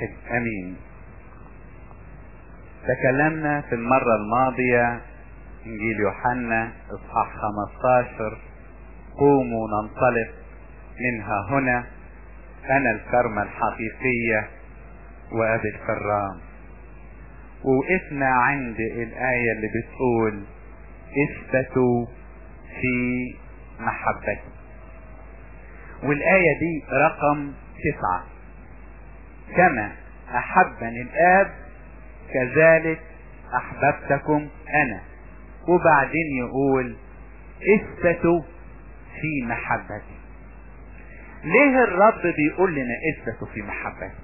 واحد امين تكلمنا في المرة الماضية انجيل يوحنا اصحاح 15 قوموا ننطلق منها هنا انا الكرمة الحقيقية وابي الكرام ووقفنا عند الآية اللي بتقول اثبتوا في محبتي والآية دي رقم تسعة كما أحبني الآب كذلك أحببتكم أنا وبعدين يقول اثبتوا في محبتي ليه الرب بيقول لنا اثبتوا في محبتي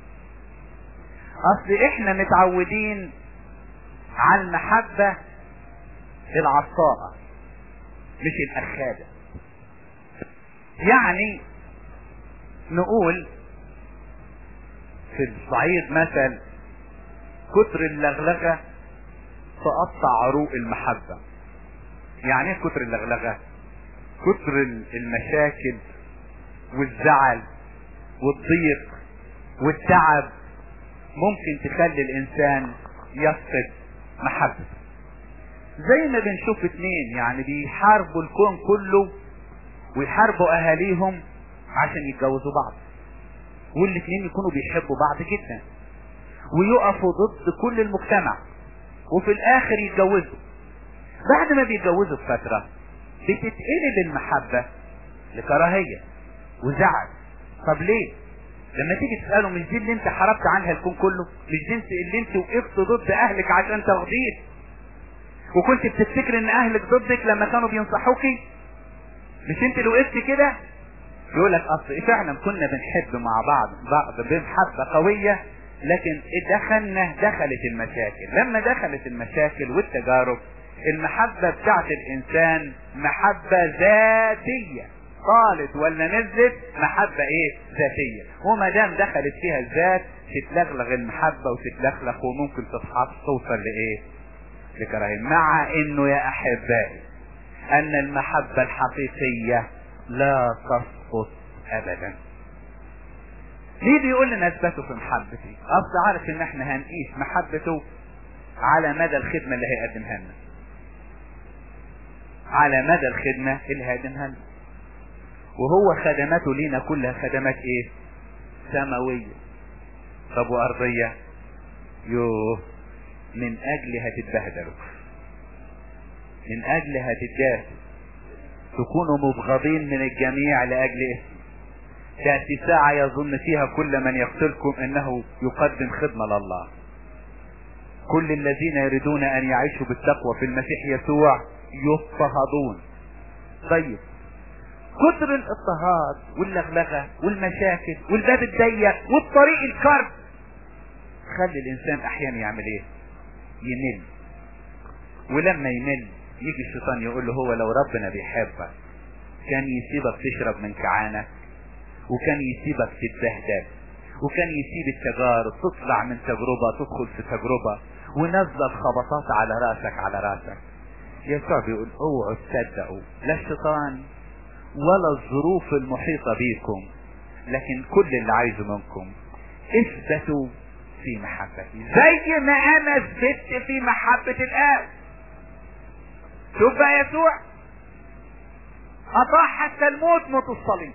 اصل احنا متعودين على المحبة العطاءة مش الاخادة يعني نقول في الصعيد مثل كتر اللغلغة تقطع عروق المحبة يعني ايه كتر اللغلغة كتر المشاكل والزعل والضيق والتعب ممكن تخلي الانسان يفقد محبته زي ما بنشوف اتنين يعني بيحاربوا الكون كله ويحاربوا اهاليهم عشان يتجوزوا بعض والاتنين يكونوا بيحبوا بعض جدا ويقفوا ضد كل المجتمع وفي الاخر يتجوزوا بعد ما بيتجوزوا بفترة بتتقلب المحبة لكراهية وزعل طب ليه لما تيجي تسأله مش دي اللي انت حربت عنها الكون كله مش دي اللي انت وقفت ضد اهلك عشان تاخديه وكنت بتفتكر ان اهلك ضدك لما كانوا بينصحوكي مش انت اللي وقفت كده يقول لك اصل فعلا كنا بنحب مع بعض بعض بمحبة قوية لكن دخلنا دخلت المشاكل لما دخلت المشاكل والتجارب المحبة بتاعت الانسان محبة ذاتية طالت ولا نزلت محبة ايه ذاتية وما دام دخلت فيها الذات تتلغلغ المحبة وتتلخلخ وممكن تصحى توصل لايه لكراهية مع انه يا احبائي ان المحبة الحقيقية لا تسقط ابدا ليه بيقول لنا اثبتوا في محبتي اصل عارف ان احنا هنقيس محبته على مدى الخدمة اللي هيقدمها لنا على مدى الخدمة اللي هيقدمها لنا وهو خدماته لينا كلها خدمات ايه سماوية طب وارضية يوه من اجلها تتبهدلوا من اجلها تتجاهلوا تكونوا مبغضين من الجميع لاجل اسم تأتي ساعة يظن فيها كل من يقتلكم انه يقدم خدمة لله كل الذين يريدون ان يعيشوا بالتقوى في المسيح يسوع يضطهدون طيب كتر الاضطهاد واللغلغة والمشاكل والباب الضيق والطريق الكرب خلي الانسان احيانا يعمل ايه يمل ولما يمل يجي الشيطان يقول له هو لو ربنا بيحبك كان يسيبك تشرب من كعانك وكان يسيبك تتبهدل وكان يسيب التجارب تطلع من تجربة تدخل في تجربة ونزل خبطات على راسك على راسك يسوع بيقول اوعوا تصدقوا لا الشيطان ولا الظروف المحيطة بيكم لكن كل اللي عايزه منكم اثبتوا في محبتي زي ما انا اثبت في محبة الاب شوف بقى يسوع اطاع حتى الموت موت الصليب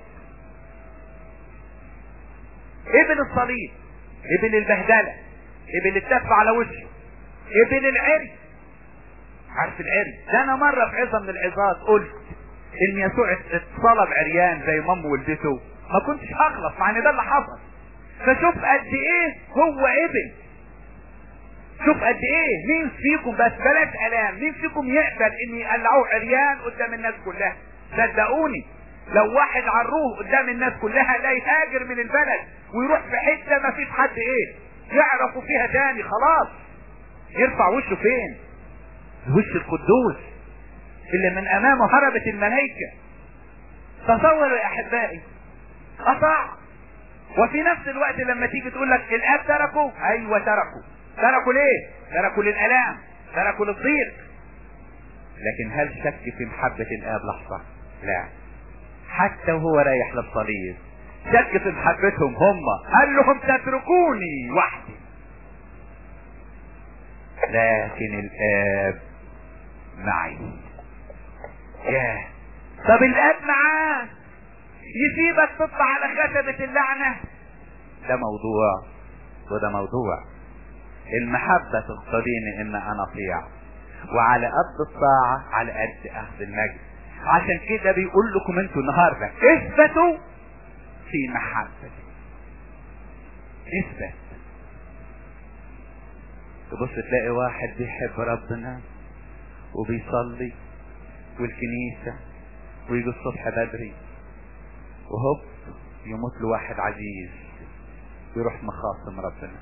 ابن الصليب ابن البهدلة ابن التف على وشه ابن العري عارف العري ده انا مرة في عظة من العظات قلت ان يسوع اتصلب عريان زي مام ولدته ما كنتش هخلص مع ان ده اللي حصل فشوف قد ايه هو ابن شوف قد ايه مين فيكم بس بلاش الام مين فيكم يقبل ان يقلعوه عريان قدام الناس كلها صدقوني لو واحد عروه قدام الناس كلها لا يهاجر من البلد ويروح في حته ما فيش حد ايه يعرفوا فيها تاني خلاص يرفع وشه فين وش القدوس اللي من امامه هربت الملائكة تصوروا يا احبائي اطاع وفي نفس الوقت لما تيجي تقول لك الاب تركوا ايوه تركوا تركوا ليه تركوا للالام تركوا للضيق لكن هل شك في محبة الاب لحظة لا حتى وهو رايح للصليب شك في محبتهم هم قال لهم تتركوني وحدي لكن الاب معي ياه طب الاب معاه يسيبك تطلع على خشبة اللعنة ده موضوع وده موضوع المحبة تقتضيني ان انا اطيع وعلى قد الطاعة على قد اخذ المجد عشان كده بيقول لكم انتوا النهاردة اثبتوا في محبتي اثبت تبص تلاقي واحد بيحب ربنا وبيصلي والكنيسة ويجي الصبح بدري وهوب يموت له واحد عزيز يروح مخاصم ربنا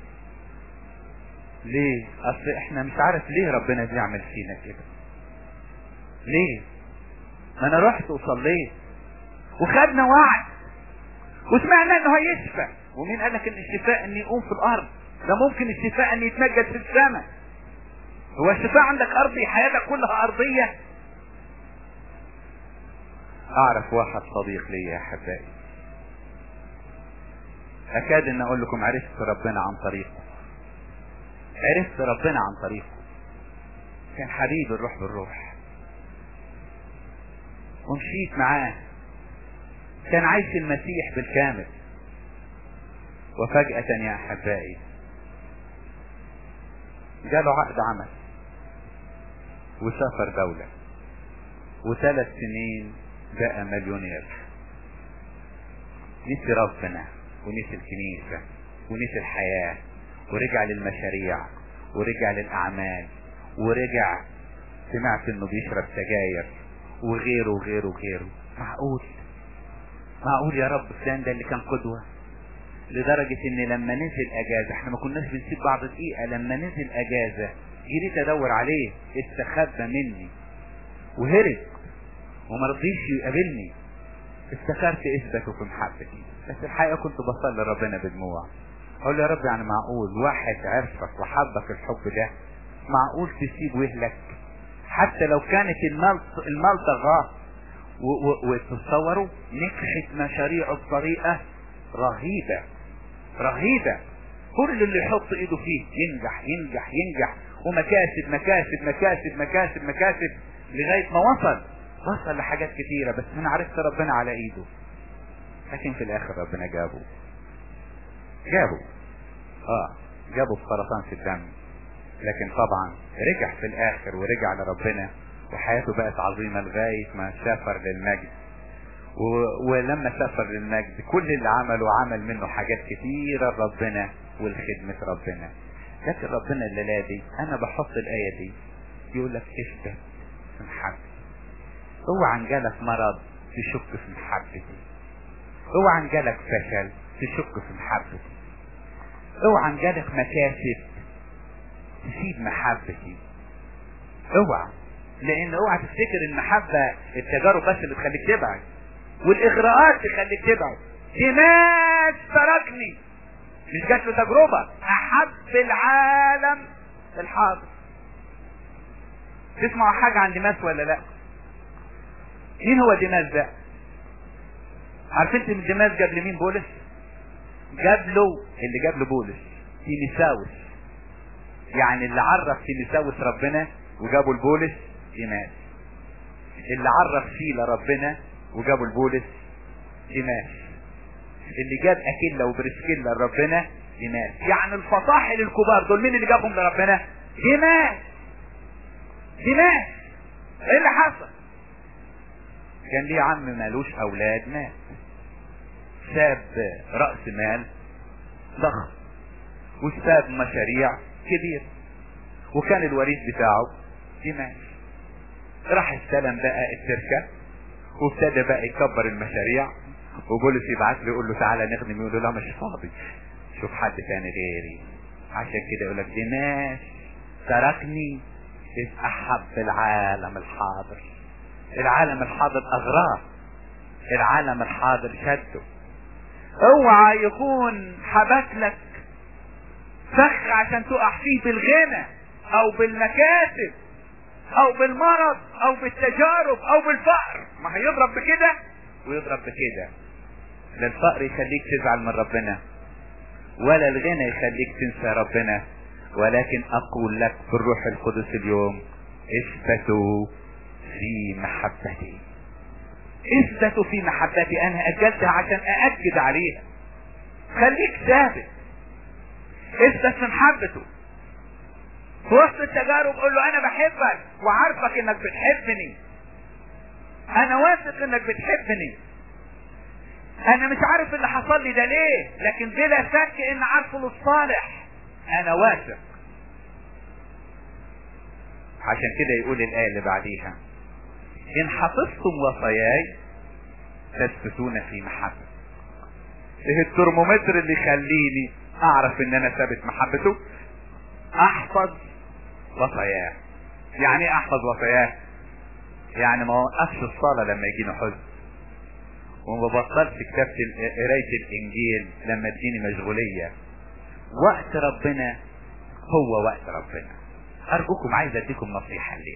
ليه اصل احنا مش عارف ليه ربنا بيعمل فينا كده ليه ما انا رحت وصليت وخدنا وعد وسمعنا انه هيشفى ومين قال لك ان الشفاء ان يقوم في الارض ده ممكن الشفاء ان يتمجد في السماء هو الشفاء عندك ارضي حياتك كلها ارضية اعرف واحد صديق لي يا احبائي اكاد ان اقول لكم عرفت ربنا عن طريقه عرفت ربنا عن طريقه كان حبيب الروح بالروح ومشيت معاه كان عايش المسيح بالكامل وفجأة يا أحبائي جاله عقد عمل وسافر دولة وثلاث سنين بقى مليونير نسي ربنا ونسي الكنيسة ونسي الحياة ورجع للمشاريع ورجع للأعمال ورجع سمعت انه بيشرب سجاير وغيره وغيره وغيره معقول معقول يا رب فلان ده اللي كان قدوة لدرجة ان لما نزل اجازة احنا ما كناش بنسيب بعض دقيقة لما نزل اجازة جريت ادور عليه استخبى مني وهرب وما رضيش يقابلني افتكرت اثبته في محبتي بس الحقيقة كنت بصلي ربنا بدموع اقول يا رب يعني معقول واحد عرفك وحبك الحب ده معقول تسيب وهلك حتى لو كانت المال المال طغاه وتتصوروا نجحت مشاريعه بطريقة رهيبة رهيبة كل اللي يحط ايده فيه ينجح ينجح ينجح ومكاسب مكاسب مكاسب مكاسب مكاسب لغاية ما وصل وصل لحاجات كتيرة بس انا عرفت ربنا على ايده لكن في الاخر ربنا جابه جابه اه جابه بسرطان في الدم لكن طبعا رجع في الاخر ورجع لربنا وحياته بقت عظيمة لغاية ما سافر للمجد و... ولما سافر للمجد كل اللي عمله عمل منه حاجات كتيرة لربنا والخدمة ربنا لكن ربنا الليلة دي انا بحط الاية دي يقول لك اثبت في محبتي اوعى ان جالك مرض تشك في محبتي اوعى ان جالك فشل تشك في محبتي اوعى ان جالك مكاسب تسيب محبتي اوعى لان اوعى تفتكر المحبة التجارب بس اللي تخليك تبعد والاغراءات تخليك تبعد دماغ تركني مش جات له تجربة احب العالم الحاضر تسمعوا حاجة عن دماس ولا لا مين هو دماس ده عارفين ان دماس جاب لمين بولس جاب له اللي جاب له بولس تيميساوس يعني اللي عرف تيميساوس ربنا وجابوا لبولس دماس اللي عرف فيه لربنا وجابوا لبولس دماس اللي جاب اكيلا وبرسكيلا لربنا دماس يعني الفصاحل الكبار دول مين اللي جابهم لربنا دماس دماس ايه اللي حصل كان ليه عم مالوش اولاد مات ساب رأس مال ضخم وساب مشاريع كبير وكان الوريث بتاعه دماغ راح استلم بقى التركة وابتدى بقى يكبر المشاريع وبولس يبعت له يقول له تعالى نخدم يقول له لا مش فاضي شوف حد تاني غيري عشان كده يقول لك دماغ تركني إذ أحب العالم الحاضر العالم الحاضر أغراه العالم الحاضر شده اوعى يكون حبك لك فخ عشان تقع فيه بالغنى او بالمكاسب او بالمرض او بالتجارب او بالفقر ما هيضرب بكده ويضرب بكده لا الفقر يخليك تزعل من ربنا ولا الغنى يخليك تنسى ربنا ولكن اقول لك بالروح القدس اليوم اثبتوا في محبتي اثبتوا في محبتي انا اجلتها عشان ااكد عليها خليك ثابت اثبت في محبته في وسط التجارب قول له انا بحبك وعارفك انك بتحبني انا واثق انك بتحبني انا مش عارف اللي حصل لي ده ليه لكن بلا شك ان عارفه للصالح انا واثق عشان كده يقول الايه اللي بعديها ان حفظتم وصاياي تثبتون في محبه ايه الترمومتر اللي يخليني اعرف ان انا ثابت محبته احفظ وصاياه يعني ايه احفظ وصاياه يعني ما وقفش الصلاة لما يجيني حزن وما بطلش كتابة قراية الانجيل لما تجيني مشغولية وقت ربنا هو وقت ربنا ارجوكم عايز اديكم نصيحة الليلة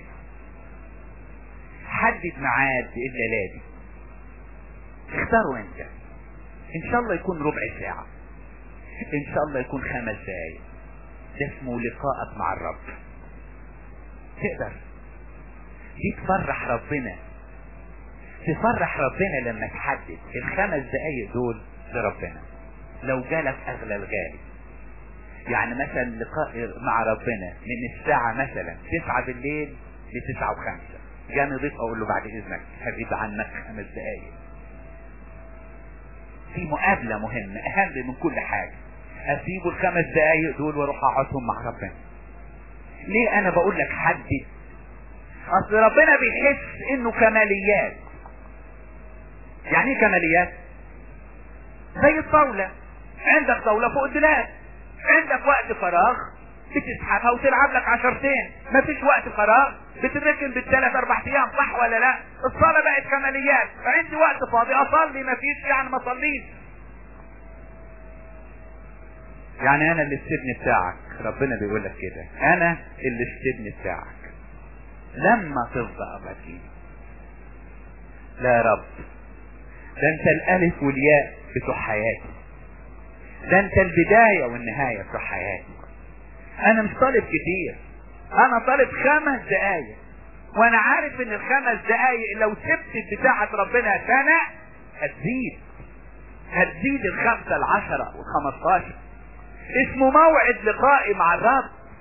حدد ميعاد الليلة دي اختاروا انت ان شاء الله يكون ربع ساعة ان شاء الله يكون خمس دقايق ده اسمه لقاءك مع الرب تقدر دي تفرح ربنا تفرح ربنا لما تحدد الخمس دقايق دول لربنا لو جالك اغلى الغالي يعني مثلا لقاء مع ربنا من الساعة مثلا تسعة بالليل لتسعة وخمسة جاني ضيف اقول له بعد اذنك هغيب عنك خمس دقايق في مقابلة مهمة اهم من كل حاجة اسيب الخمس دقايق دول واروح اقعدهم مع ربنا ليه انا بقول لك حدد اصل ربنا بيحس انه كماليات يعني ايه كماليات زي الطاولة عندك طاولة فوق الدولاب عندك وقت فراغ بتسحبها وتلعب لك عشرتين مفيش وقت فراغ بتركن بالثلاث اربع ايام صح ولا لا الصلاة بقت كماليات فعندي وقت فاضي اصلي مفيش يعني ما اصليش يعني انا الاستبن بتاعك ربنا بيقول لك كده انا الاستبن بتاعك لما تفضى ابكي لا يا رب ده انت الالف والياء بتوع حياتي ده انت البداية والنهاية بتوع حياتي انا مش طالب كتير انا طالب خمس دقايق وانا عارف ان الخمس دقايق لو سبت بتاعة ربنا سنة هتزيد هتزيد الخمسة العشرة والخمستاشر اسمه موعد لقائي مع الرب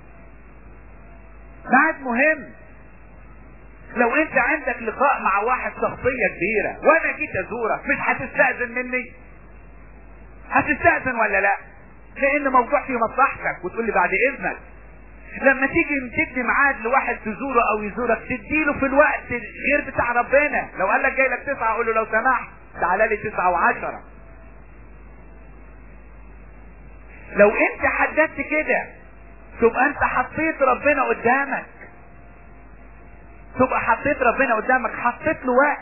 ميعاد مهم لو انت عندك لقاء مع واحد شخصية كبيرة وانا جيت ازورك مش هتستأذن مني هتستأذن ولا لا لان موضوع في مصلحتك وتقول لي بعد اذنك لما تيجي تدي ميعاد لواحد تزوره او يزورك تديله في الوقت غير بتاع ربنا لو قال لك جاي لك تسعة اقول له لو سمحت تعالى لي تسعة وعشرة لو انت حددت كده تبقى انت حطيت ربنا قدامك تبقى حطيت ربنا قدامك حطيت له وقت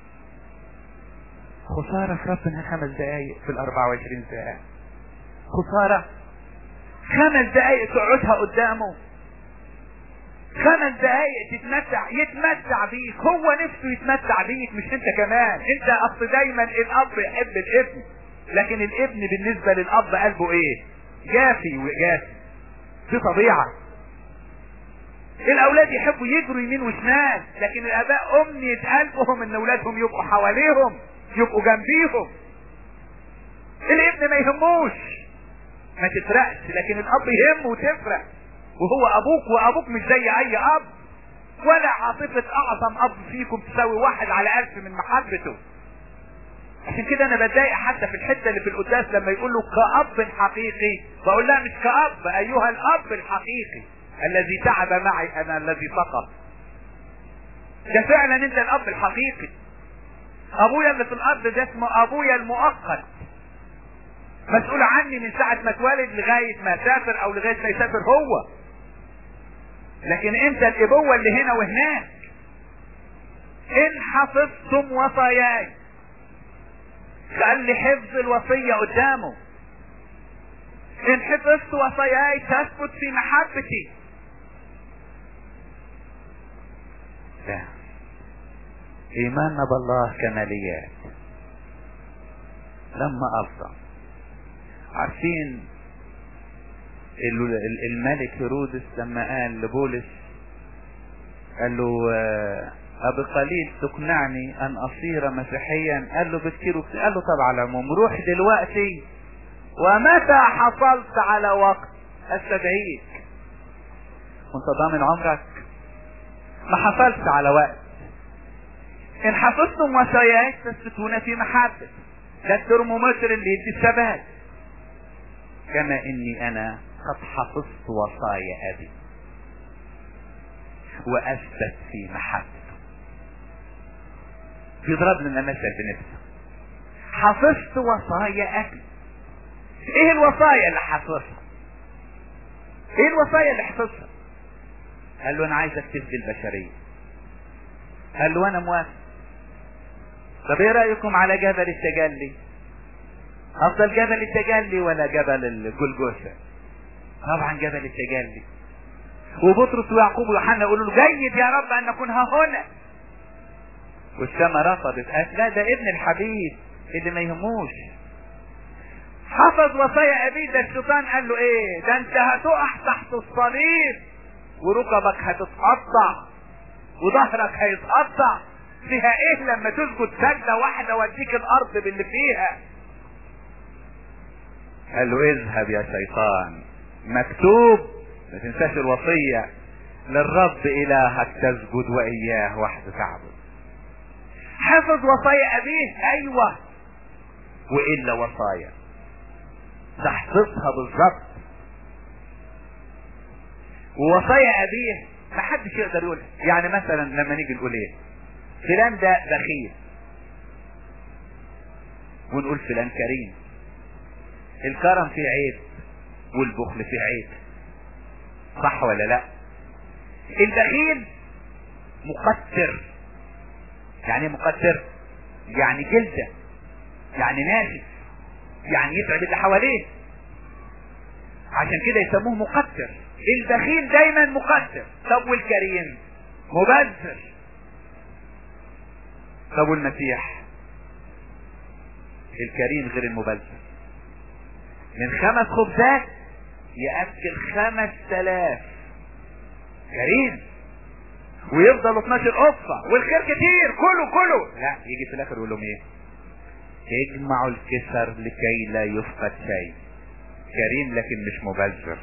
خسارة في ربنا خمس دقايق في الاربعة وعشرين ساعة خسارة خمس دقايق تقعدها قدامه خمس دقايق تتمتع يتمتع بيك هو نفسه يتمتع بيك مش انت كمان انت اصل دايما الاب يحب الابن لكن الابن بالنسبة للاب قلبه ايه جافي وجافي دي طبيعة الاولاد يحبوا يجروا يمين وشمال لكن الاباء امنية قلبهم ان اولادهم يبقوا حواليهم يبقوا جنبيهم الابن ما يهموش ما تفرقش لكن الاب يهمه وتفرق وهو ابوك وابوك مش زي اي اب ولا عاطفة اعظم اب فيكم تساوي واحد على الف من محبته عشان كده انا بتضايق حتى في الحته اللي في القداس لما يقول له كاب حقيقي بقول لها مش كاب ايها الاب الحقيقي الذي تعب معي انا الذي سقط ده فعلا انت الاب الحقيقي ابويا اللي في الارض ده اسمه ابويا المؤقت مسؤول عني من ساعة ما اتولد لغاية ما سافر او لغاية ما يسافر هو لكن انت الابوة اللي هنا وهناك ان حفظتم وصاياي خلي حفظ الوصية قدامه ان حفظت وصاياي تثبت في محبتي لا ايماننا بالله كماليات لما افضى عارفين الملك هيرودس لما قال لبولس قال له أبي قليل تقنعني أن أصير مسيحيا قال له بكتير قال له طبعا على العموم روح دلوقتي ومتى حصلت على وقت استدعيك وانت ضامن عمرك ما حصلت على وقت ان حفظتم وصاياي تثبتون في محبة ده الترمومتر اللي يدي الثبات كما اني انا قد حفظت وصايا ابي واثبت في محبته بيضرب لنا مثل بنفسه حفظت وصايا ابي ايه الوصايا اللي حفظها ايه الوصايا اللي حفظها قال له انا عايزك تفدي البشريه قال له انا موافق طب ايه رايكم على جبل التجلي افضل جبل التجلي ولا جبل الجلجوسه طبعا جبل التجلي وبطرس ويعقوب ويوحنا يقولوا له جيد يا رب ان نكون ها هنا والسماء رفضت قالت لا ده ابن الحبيب اللي ما يهموش حفظ وصايا ابيه ده الشيطان قال له ايه ده انت هتقع تحت الصليب وركبك هتتقطع وظهرك هيتقطع فيها ايه لما تسجد سجدة واحدة واديك الارض باللي فيها قال له اذهب يا شيطان مكتوب ما تنساش الوصية للرب الهك تسجد واياه وحده تعبد حفظ وصايا ابيه ايوه والا وصايا تحفظها بالظبط ووصايا ابيه ما حدش يقدر يقولها يعني مثلا لما نيجي نقول ايه فلان ده بخيل ونقول فلان كريم الكرم فيه عيب والبخل فيه عيب صح ولا لا البخيل مقتر يعني مقتر يعني جلدة يعني ناشف يعني يتعب اللي حواليه عشان كده يسموه مقتر البخيل دايما مقتر طب والكريم مبذر طب والمسيح الكريم غير المبذر من خمس خبزات يأكل خمس تلاف كريم ويفضل 12 قصة والخير كتير كله كله لا يجي في الاخر يقول لهم ايه اجمعوا الكسر لكي لا يفقد شيء كريم لكن مش مبذر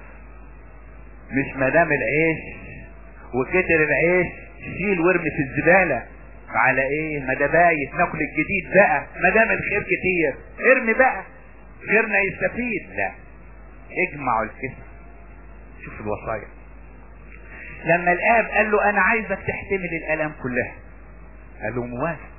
مش مدام العيش وكتر العيش شيل وارمي في الزبالة على ايه ما ده بايت ناكل الجديد بقى ما دام الخير كتير ارمي بقى غيرنا يستفيد لا اجمعوا الكسر شوف الوصايا لما الاب قال له انا عايزك تحتمل الالام كلها قال له موافق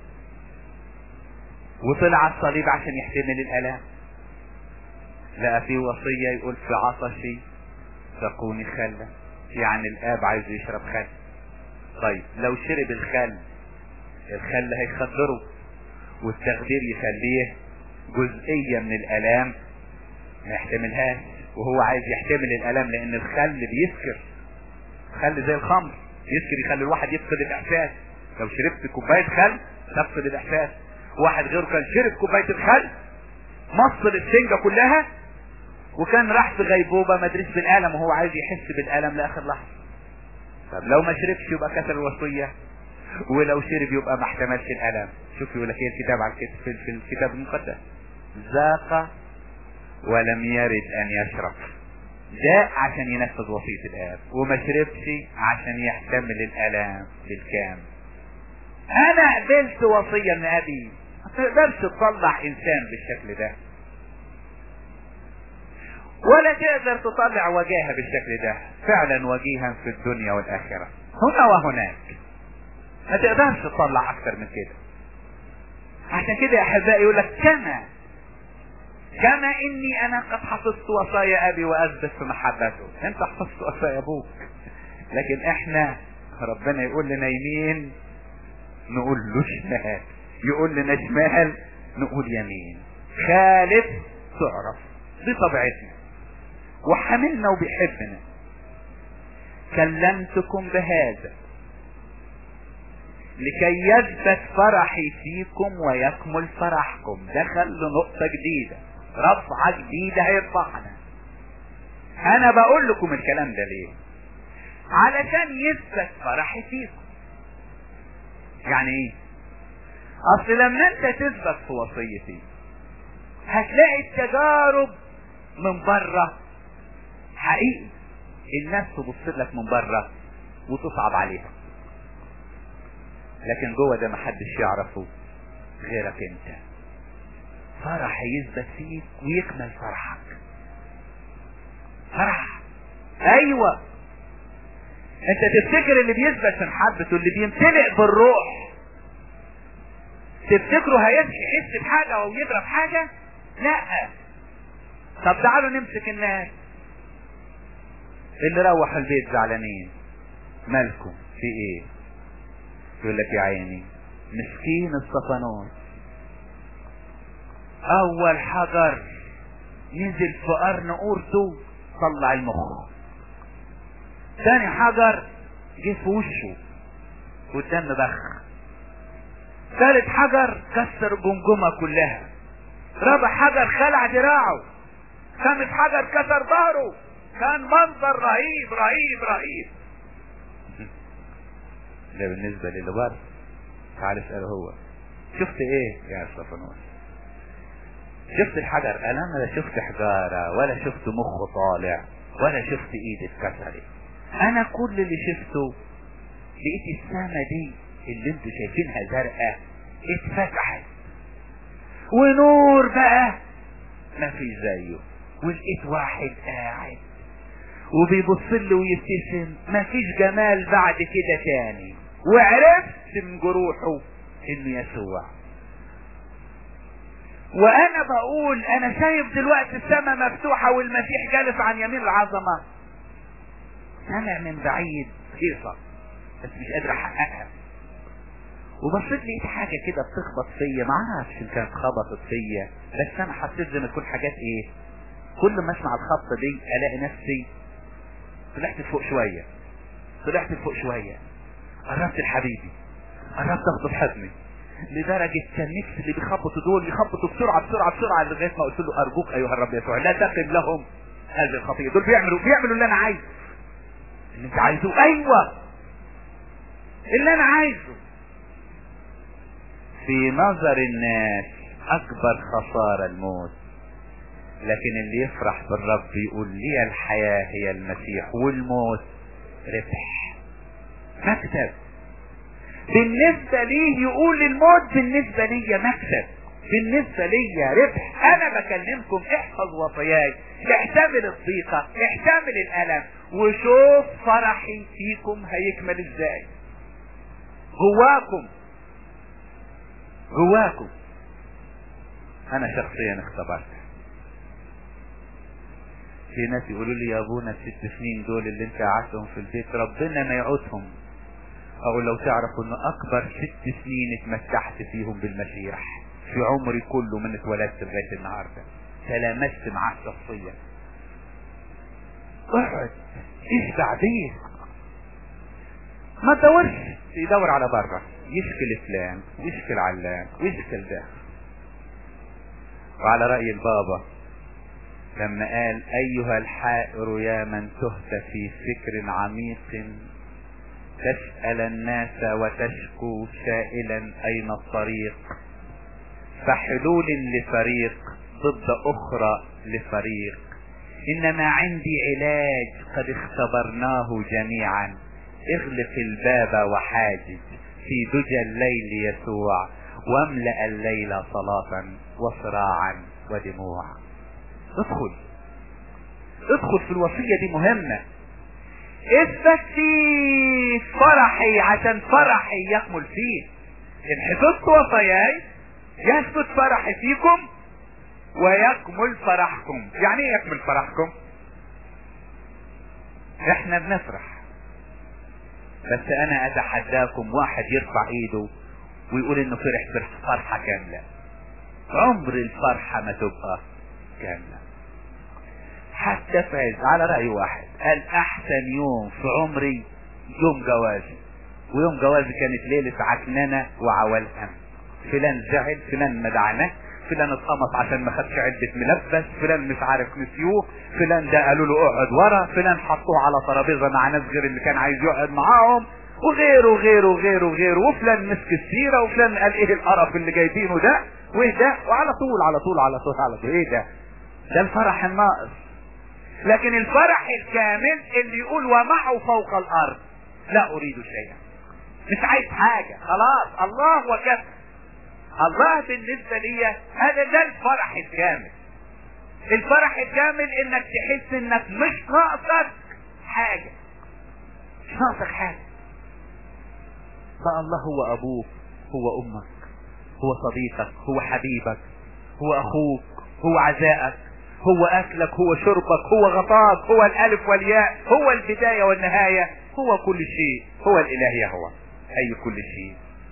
وطلع الصليب عشان يحتمل الالام لقى في وصية يقول في عطشي سقوني خلا يعني الاب عايز يشرب خل طيب لو شرب الخل الخل هيخدره والتخدير يخليه جزئية من الالام ما يحتملهاش وهو عايز يحتمل الالام لان الخل بيسكر خل زي الخمر يسكر يخلي الواحد يفقد الاحساس لو شربت كوباية خل تفقد الاحساس واحد غيره كان شرب كوباية الخل مصل السنجة كلها وكان راح في غيبوبة مدرس بالألم وهو عايز يحس بالألم لآخر لحظة طب لو ما شربش يبقى كسر الوصية ولو شرب يبقى ما احتملش الألم شوف يقول لك ايه الكتاب على الكتاب في, في الكتاب المقدس ذاق ولم يرد أن يشرب ده عشان ينفذ وصية الآب وما شربش عشان يحتمل الألام بالكامل أنا قبلت وصية من أبي ما تقدرش تطلع إنسان بالشكل ده ولا تقدر تطلع وجاهة بالشكل ده فعلا وجيها في الدنيا والآخرة هنا وهناك ما تقدرش تطلع أكتر من كده عشان كده يا أحبائي يقول لك كما كما إني أنا قد حفظت وصايا أبي وأثبت في محبته أنت حفظت وصايا أبوك لكن إحنا ربنا يقول لنا يمين نقول له شمال يقول لنا شمال نقول يمين خالف تعرف دي طبيعتنا وحملنا وبيحبنا كلمتكم بهذا لكي يثبت فرحي فيكم ويكمل فرحكم دخل لنقطة جديدة رفعة جديدة هيرفعنا انا بقول لكم الكلام ده ليه علشان يثبت فرحي فيكم يعني ايه اصل لما انت تثبت في وصيتي هتلاقي التجارب من بره حقيقي الناس تبص لك من بره وتصعب عليها لكن جوه ده محدش يعرفه غيرك انت فرح يثبت فيك ويكمل فرحك فرح ايوه انت تفتكر اللي بيثبت في محبته اللي بيمتلئ بالروح تفتكره هيحس بحاجه او يضرب حاجه لا طب تعالوا نمسك الناس اللي روح البيت زعلانين مالكم في ايه يقول لك يا عيني مسكين الصفانوس اول حجر نزل في قرن قورته طلع المخ تاني حجر جه في وشه والدم بخ ثالث حجر كسر الجمجمة كلها رابع حجر خلع دراعه خامس حجر كسر ظهره كان منظر رهيب رهيب رهيب ده بالنسبة للي بره تعال اسأله هو شفت ايه يا استفانوس شفت الحجر انا لا شفت حجارة ولا شفت مخ طالع ولا شفت ايد اتكسرت انا كل اللي شفته لقيت السما دي اللي انتوا شايفينها زرقاء اتفتحت ونور بقى ما في زيه ولقيت واحد قاعد وبيبص لي ويبتسم مفيش جمال بعد كده تاني وعرفت من جروحه انه يسوع وانا بقول انا شايف دلوقتي السماء مفتوحة والمسيح جالس عن يمين العظمة سامع من بعيد هيصة بس مش قادر احققها وبصيت لقيت حاجة كده بتخبط فيا ما اعرفش ان كانت خبطت فيا بس انا حسيت زي ما تكون حاجات ايه كل ما اسمع الخبطة دي الاقي نفسي طلعت فوق شوية طلعت فوق شوية قربت لحبيبي قربت اخده بحضني لدرجة كان نفسي اللي بيخبطوا دول يخبطوا بسرعة بسرعة بسرعة لغاية ما قلت له ارجوك ايها الرب يسوع لا تقم لهم هذه الخطية دول بيعملوا بيعملوا اللي انا عايزه اللي انت عايزه ايوه اللي انا عايزه في نظر الناس اكبر خسارة الموت لكن اللي يفرح بالرب يقول لي الحياة هي المسيح والموت ربح مكسب بالنسبة ليه يقول الموت بالنسبة لي مكسب بالنسبة لي ربح انا بكلمكم احفظ وصاياي احتمل الضيقة احتمل الالم وشوف فرحي فيكم هيكمل ازاي جواكم جواكم انا شخصيا اختبرت في ناس يقولوا لي يا ابونا الست سنين دول اللي انت قعدتهم في البيت ربنا ما يعودهم اقول لو تعرفوا ان اكبر ست سنين اتمتعت فيهم بالمسيح في عمري كله من اتولدت لغايه النهارده تلامست معاه شخصيا اقعد اشبع بيه ما تدورش يدور على بره يشكل فلان ويشكل علان ويشكل ده وعلى رأي البابا لما قال ايها الحائر يا من تهت في فكر عميق تسأل الناس وتشكو سائلا اين الطريق فحلول لفريق ضد اخرى لفريق انما عندي علاج قد اختبرناه جميعا اغلق الباب وحاجز في دجى الليل يسوع واملأ الليل صلاة وصراعا ودموع ادخل ادخل في الوصية دي مهمة اثبت في فرحي عشان فرحي يكمل فيه ان حفظت وصاياي يثبت فرحي فيكم ويكمل فرحكم يعني ايه يكمل فرحكم احنا بنفرح بس انا اتحداكم واحد يرفع ايده ويقول انه فرح فرحة كاملة عمر الفرحة ما تبقى كاملة حتى فاز على رأي واحد قال احسن يوم في عمري يوم جوازي ويوم جوازي كانت ليلة عكننة وعوالهم فلان زعل فلان مدعناه فلان اتقمص عشان ما خدش علبة ملبس فلان مش عارف نسيوه فلان ده قالوا له اقعد ورا فلان حطوه على ترابيزه مع ناس غير اللي كان عايز يقعد معاهم وغيره وغيره وغيره وغيره وفلان مسك السيرة وفلان قال ايه القرف اللي جايبينه ده وايه ده وعلى طول على طول على طول على طول ايه ده ده الفرح الناقص لكن الفرح الكامل اللي يقول ومعه فوق الارض لا اريد شيئا مش عايز حاجة خلاص الله وكفى الله بالنسبة لي هذا ده الفرح الكامل الفرح الكامل انك تحس انك مش ناقصك حاجة مش ناقصك حاجة فالله هو ابوك هو امك هو صديقك هو حبيبك هو اخوك هو عزائك هو اكلك هو شربك هو غطاك هو الالف والياء هو البداية والنهاية هو كل شيء هو الاله يهوى اي كل شيء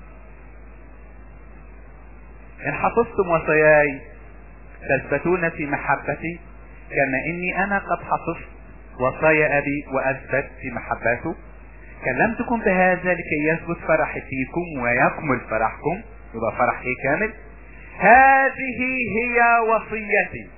ان حفظتم وصاياي تثبتون في محبتي كما اني انا قد حفظت وصايا ابي واثبت في محبته كلمتكم بهذا لكي يثبت فرحي فيكم ويكمل فرحكم يبقى فرح ايه كامل هذه هي وصيتي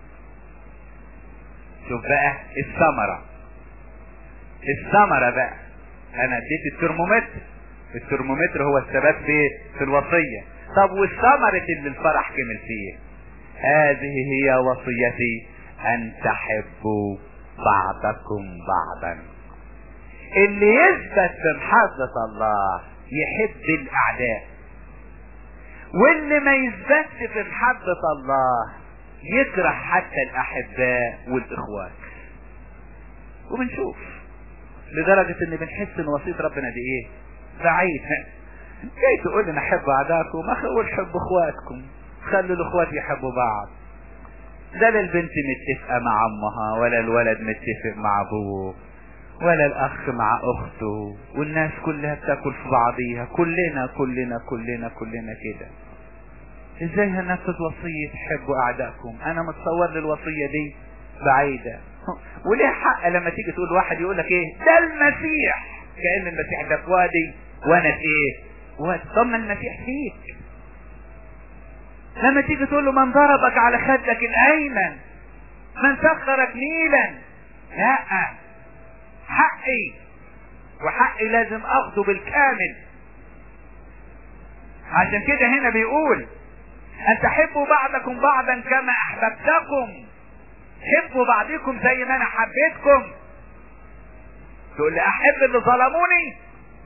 شوف بقى الثمرة الثمرة بقى انا اديت الترمومتر الترمومتر هو الثبات في في الوصية طب والثمرة اللي الفرح كمل فيه هذه هي وصيتي ان تحبوا بعضكم بعضا اللي يثبت في محبة الله يحب الاعداء واللي ما يثبتش في محبة الله يكره حتى الاحباء والاخوات وبنشوف لدرجة ان بنحس ان وصية ربنا دي ايه بعيد جاي تقول لنا حبوا اعدائكم ما خلوا حبوا اخواتكم خلوا الاخوات يحبوا بعض لا البنت متفقة مع امها ولا الولد متفق مع ابوه ولا الاخ مع اخته والناس كلها بتاكل في بعضيها كلنا كلنا كلنا كلنا كده ازاي هنفذ وصية حبوا اعدائكم انا متصور للوصية دي بعيدة وليه حق لما تيجي تقول واحد يقول لك ايه ده المسيح كأن المسيح ده في وادي وانا في ايه وادي طب ما المسيح فيك لما تيجي تقول له من ضربك على خدك الايمن من سخرك ميلا لا حقي وحقي لازم اخده بالكامل عشان كده هنا بيقول ان تحبوا بعضكم بعضا كما احببتكم حبوا بعضكم زي ما انا حبيتكم تقول لي احب اللي ظلموني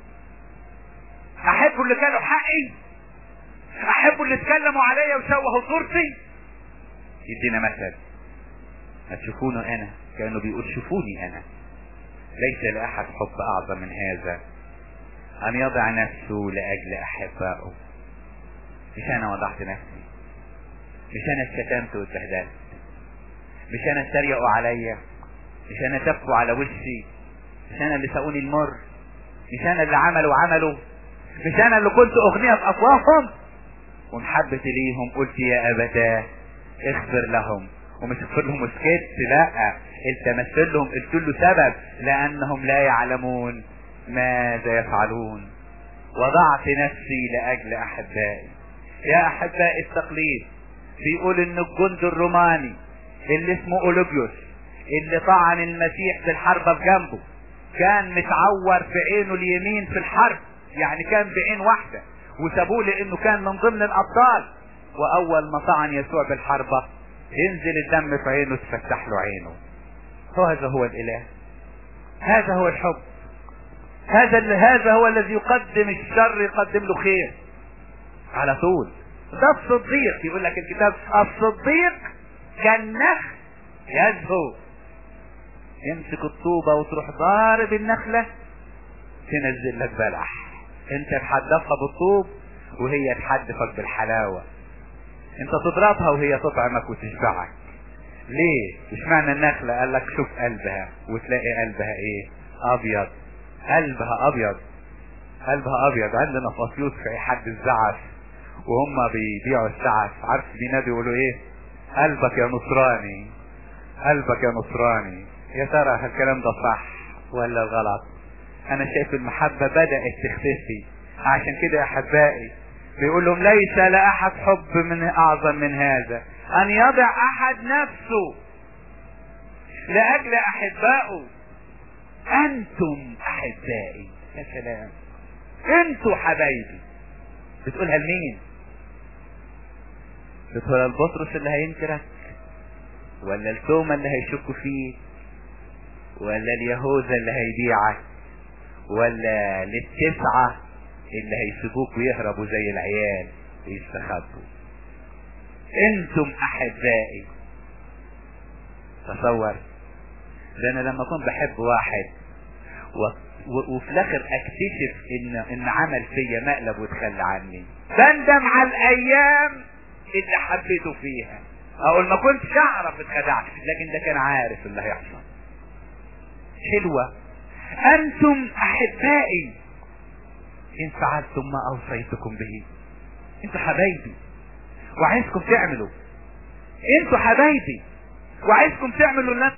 احب اللي كانوا حقي احب اللي اتكلموا عليا وشوهوا صورتي يدينا مثل ما تشوفونه انا كانه بيقول شوفوني انا ليس لاحد حب اعظم من هذا ان يضع نفسه لاجل احبائه مش انا وضعت نفسي مش انا اتشتمت واتبهدلت مش انا اتريقوا عليا مش انا تبكوا على وشي مش انا اللي ساقوني المر مش انا اللي عملوا عملوا مش انا اللي كنت اغنية في افواههم ومحبتي ليهم قلت يا ابتاه اغفر لهم ومش اغفر لهم وسكت لا التمست لهم قلت له سبب لانهم لا يعلمون ماذا يفعلون وضعت نفسي لاجل احبائي يا احبائي التقليد بيقول ان الجند الروماني اللي اسمه اولوبيوس اللي طعن المسيح في الحربة بجنبه كان متعور في عينه اليمين في الحرب يعني كان بعين واحدة وسابوه لانه كان من ضمن الابطال واول ما طعن يسوع بالحربة ينزل الدم في عينه تفتح له عينه هذا هو الاله هذا هو الحب هذا هذا هو الذي يقدم الشر يقدم له خير على طول ده الصديق يقول لك الكتاب الصديق كالنخل يزهو يمسك الطوبة وتروح ضارب النخلة تنزل لك بلح انت تحدفها بالطوب وهي تحدفك بالحلاوة انت تضربها وهي تطعمك وتشبعك ليه مش معنى النخلة قال لك شوف قلبها وتلاقي قلبها ايه ابيض قلبها ابيض قلبها ابيض عندنا في اسيوط في حد الزعف وهم بيبيعوا السعف عارف بينادوا يقولوا ايه قلبك يا نصراني قلبك يا نصراني يا ترى الكلام ده صح ولا غلط انا شايف المحبة بدأت تختفي عشان كده يا احبائي بيقول لهم ليس لاحد حب من اعظم من هذا ان يضع احد نفسه لاجل احبائه انتم احبائي يا سلام انتوا حبايبي بتقولها لمين بتقولها لبطرس اللي هينكرك ولا التومة اللي هيشكوا فيه ولا اليهوذا اللي هيبيعك ولا للتسعة اللي هيسيبوك ويهربوا زي العيال ويستخبوا انتم احبائي تصور ده انا لما اكون بحب واحد و... و... وفي الاخر اكتشف ان ان عمل فيا مقلب وتخلى عني بندم على الايام اللي حبيته فيها اقول ما كنتش اعرف اتخدعت لكن ده كان عارف اللي هيحصل حلوة انتم احبائي ان فعلتم ما اوصيتكم به انتوا حبايبي وعايزكم تعملوا انتوا حبايبي وعايزكم تعملوا اللي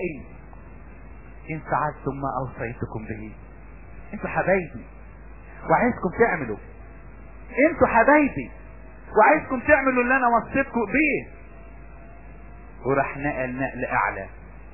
احبائي ان فعلتم ما اوصيتكم به انتوا حبايبي وعايزكم تعملوا انتوا حبايبي وعايزكم تعملوا اللي انا وصيتكم بيه وراح نقل نقل اعلى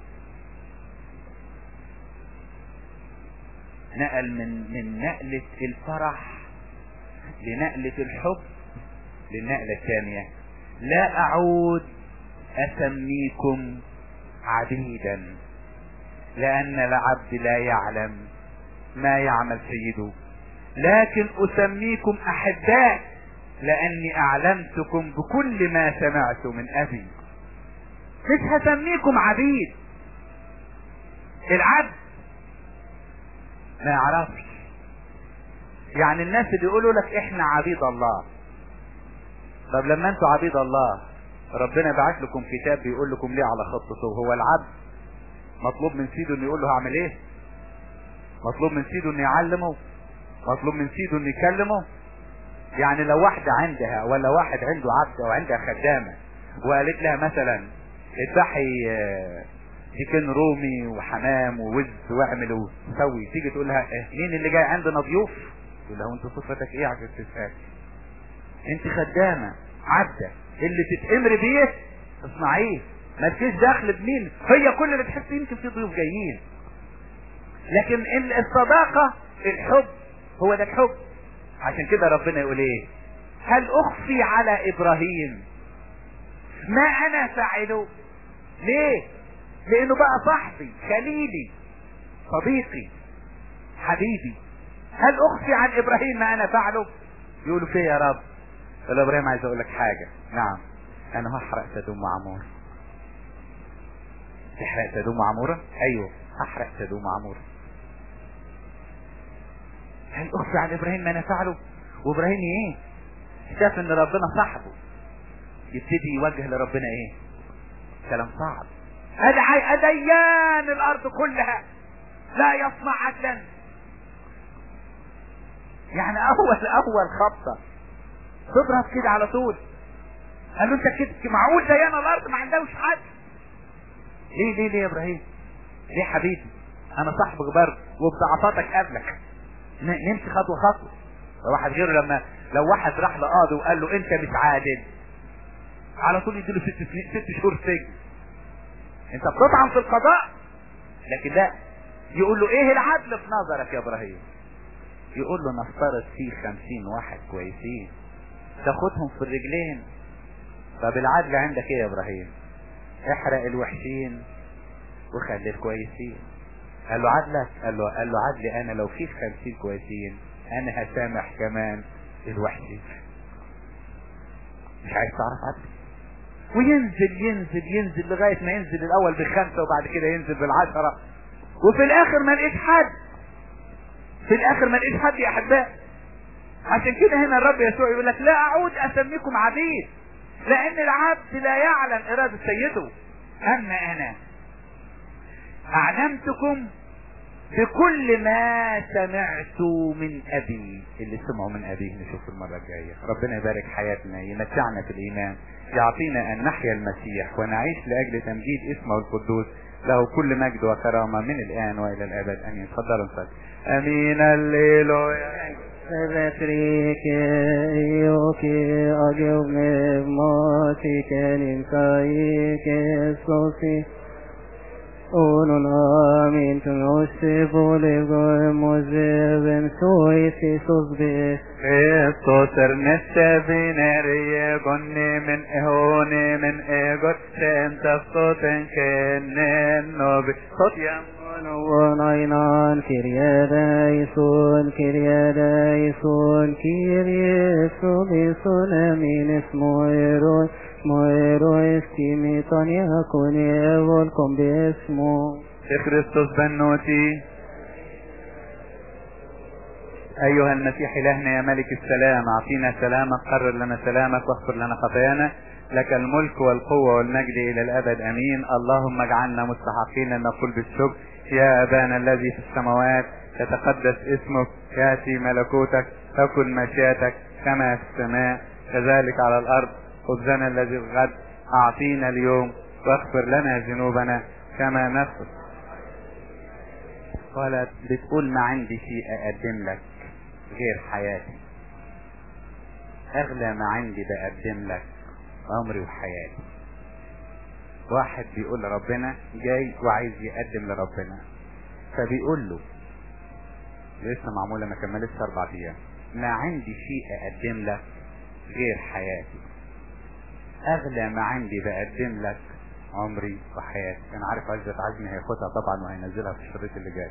نقل من من نقلة الفرح لنقلة الحب للنقلة الثانية لا اعود اسميكم عبيدا لان العبد لا يعلم ما يعمل سيده لكن اسميكم احباء لاني اعلمتكم بكل ما سمعت من ابي مش هسميكم عبيد العبد ما يعرفش يعني الناس اللي يقولوا لك احنا عبيد الله طب لما انتوا عبيد الله ربنا بعت لكم كتاب بيقول لكم ليه على خطته هو العبد مطلوب من سيده انه يقول له هعمل ايه مطلوب من سيده انه يعلمه مطلوب من سيده انه يكلمه يعني لو واحدة عندها ولا واحد عنده عبد او عندها خدامة وقالت لها مثلا اذبحي تشيكن رومي وحمام ووز واعمل وسوي تيجي تقول لها إيه مين اللي جاي عندنا ضيوف تقول لها انت صفتك ايه عشان تسأل انت خدامة عبدة اللي تتأمر بيه اصنعيه مالكيش دخل بمين هي كل اللي تحس يمكن في ضيوف جايين لكن الصداقة الحب هو ده الحب عشان كده ربنا يقول ايه هل اخفي على ابراهيم ما انا فاعله ليه لانه بقى صاحبي خليلي صديقي حبيبي هل اخفي عن ابراهيم ما انا فعله يقولوا فيه يا رب قال ابراهيم عايز اقول لك حاجة نعم انا هحرق سدوم وعمور تحرق سدوم وعمورة ايوه هحرق سدوم وعمورة هل اخفي عن ابراهيم ما انا فعله وابراهيم ايه شاف ان ربنا صاحبه يبتدي يوجه لربنا ايه كلام صعب ادعي اديان الارض كلها لا يصنع عدلا يعني اول اول خبطة تضرب كده على طول قال له انت كده معقول ديان الارض ما عندهوش حد ليه ليه ليه يا ابراهيم ليه حبيبي انا صاحبك برضه وبضعفاتك قبلك نمشي خطوه خطوه واحد غيره لما لو واحد راح لقاضي وقال له انت مش عادل على طول يديله ست سنين ست شهور سجن انت بتطعن في القضاء لكن لا يقول له ايه العدل في نظرك يا ابراهيم يقول له نفترض فيه خمسين واحد كويسين تاخدهم في الرجلين طب العدل عندك ايه يا ابراهيم احرق الوحشين وخلي الكويسين قال له عدلك قال له قال له عدلي انا لو في خمسين كويسين انا هسامح كمان الوحشين مش عايز تعرف عدل وينزل ينزل ينزل لغاية ما ينزل الاول بخمسة وبعد كده ينزل بالعشرة وفي الاخر ما لقيت حد في الاخر ما لقيت حد يا احباء عشان كده هنا الرب يسوع يقول لك لا اعود اسميكم عبيد لان العبد لا يعلم ارادة سيده اما انا اعلمتكم بكل ما سمعت من ابي اللي سمعوا من ابيه نشوف المرة الجاية ربنا يبارك حياتنا يمتعنا في الايمان يعطينا ان نحيا المسيح ونعيش لاجل تمجيد اسمه القدوس له كل مجد وكرامة من الان والى الابد امين تفضلوا نصلي امين الليلويا Retrike ioke agiovne mati kenim kaike sosi Onun amin tüm osse vole mozevem soisi sosbe Kristus er neste vinerie gonne men ehone men egot senta stoten kenen nobi Sotyam ونعينان كريادايسون كريادايسون كيريسون بيسون امين اسمه ايروي اسمه ايروي استيميتون يكون يقولكم باسمه بكريستوس بنوتي أيها المسيح إلهنا يا ملك السلام أعطينا سلامك قرر لنا سلامك واغفر لنا خطايانا لك الملك والقوة والمجد إلى الأبد أمين اللهم اجعلنا مستحقين أن نقول بالشكر يا أبانا الذي في السماوات يتقدس اسمك يأتي ملكوتك تكن مشيئتك كما في السماء كذلك على الأرض خبزنا الذي الغد أعطينا اليوم واغفر لنا ذنوبنا كما نفسك قالت بتقول ما عندي شيء اقدم لك غير حياتي اغلى ما عندي بقدم لك عمري وحياتي واحد بيقول لربنا جاي وعايز يقدم لربنا فبيقول له لسه معمولة ما كملتش اربع ايام ما عندي شيء اقدم لك غير حياتي اغلى ما عندي بقدم لك عمري وحياتي انا عارف عزة عزمي هياخدها طبعا وهينزلها في الشريط اللي جاي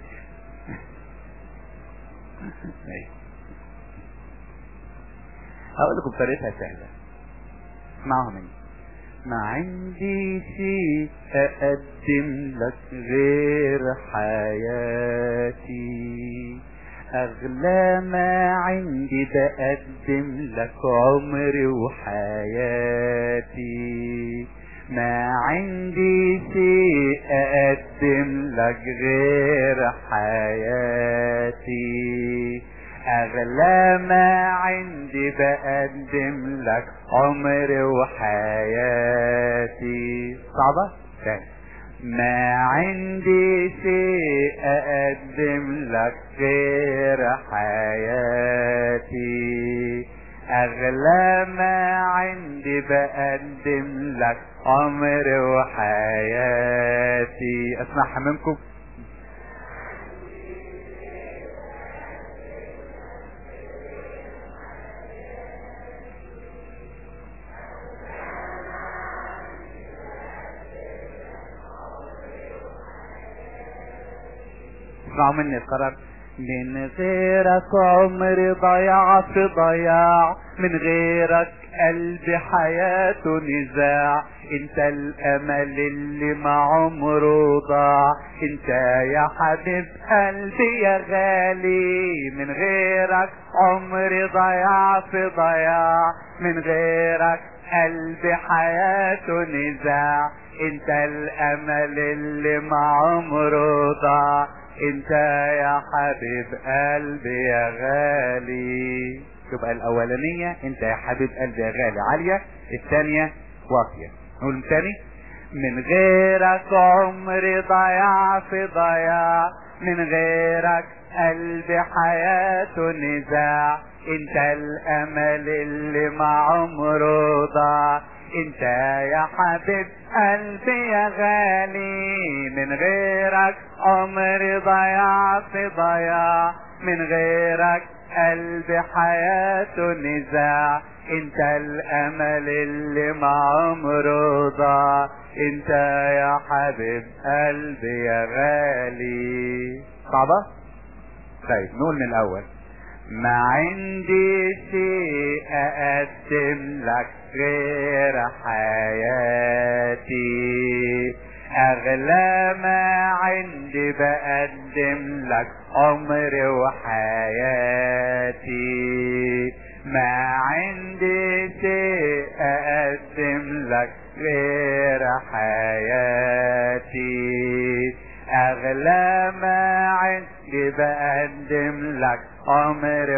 هقول لكم طريقتها سهلة اسمعوا مني ما عندي شيء اقدم لك غير حياتي اغلى ما عندي بقدم لك عمري وحياتي ما عندي شيء اقدم لك غير حياتي اغلى ما عندي بقدم لك عمري وحياتي صعبة؟ تاني ما عندي شيء اقدم لك غير حياتي اغلى ما عندي بقدم لك عمري وحياتي اسمعها منكم اسمعوا مني القرار من غيرك عمري ضيع في ضياع من غيرك قلبي حياته نزاع انت الامل اللي ما عمره ضاع انت يا حبيب قلبي يا غالي من غيرك عمري ضيع في ضياع من غيرك قلبي حياته نزاع انت الامل اللي ما عمره ضاع انت يا حبيب قلبي يا غالي تبقى الاولانية انت يا حبيب قلبي يا غالي عالية الثانية واطية نقول تاني من غيرك عمري ضياع في ضياع من غيرك قلبي حياته نزاع انت الامل اللي ما عمره ضاع انت يا حبيب قلبي يا غالي من غيرك عمري ضياع في ضياع من غيرك قلبي حياته نزاع انت الامل اللي ما عمره ضاع انت يا حبيب قلبي يا غالي صعبة؟ طيب نقول من الاول ما عندي شيء اقدم لك غير حياتي اغلى ما عندي بقدم لك عمري وحياتي ما عندي شيء اقدم لك غير حياتي اغلى ما عندي بقدم لك عمري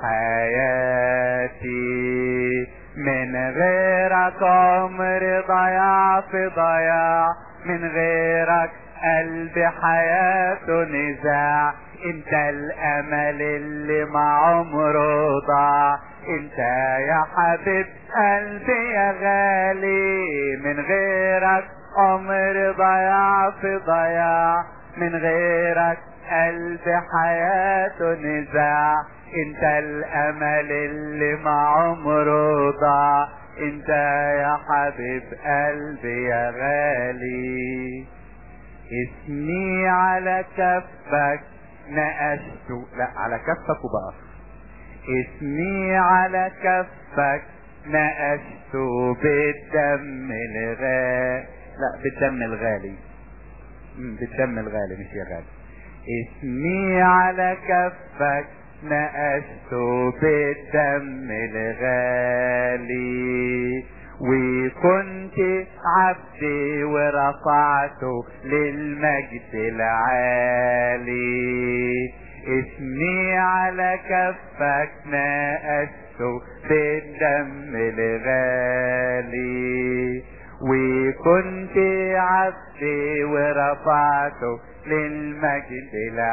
وحياتي من غيرك عمري ضياع في ضياع من غيرك قلبي حياته نزاع انت الامل اللي ما عمره ضاع انت يا حبيب قلبي يا غالي من غيرك عمري ضياع في ضياع من غيرك قلبي حياته نزاع انت الامل اللي ما عمره ضاع انت يا حبيب قلبي يا غالي اسمي على كفك نقشته لا على كفك وبقف اسمي على كفك نقشته بالدم الغالي لا بالدم الغالي مم، بالدم الغالي مش يا غالي اسمي على كفك نقشته بالدم الغالي وكنت عبدي ورفعته للمجد العالي اسمي على كفك نقشته بالدم الغالي كنت عبدي ورفعته للمجد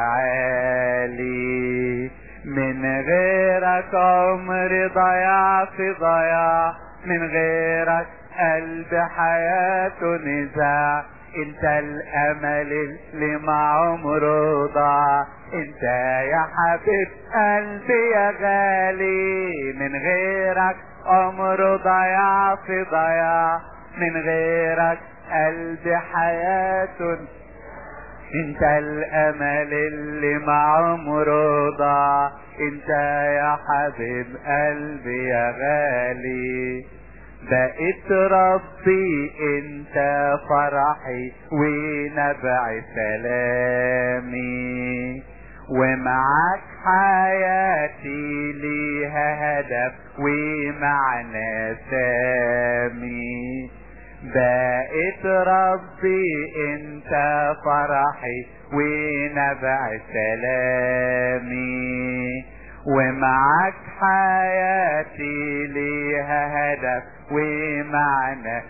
العالي من غيرك عمري ضياع في ضياع من غيرك قلب حياته نزاع انت الامل اللي مع عمره ضاع انت يا حبيب قلبي يا غالي من غيرك عمره ضياع في ضياع من غيرك قلب حياته انت الامل اللي مع عمره ضاع انت يا حبيب قلبي يا غالي بقيت ربي انت فرحي ونبع سلامي ومعك حياتي ليها هدف ومعنى سامي بقيت ربي انت فرحي ونبع سلامي ومعك حياتي ليها هدف ومعنى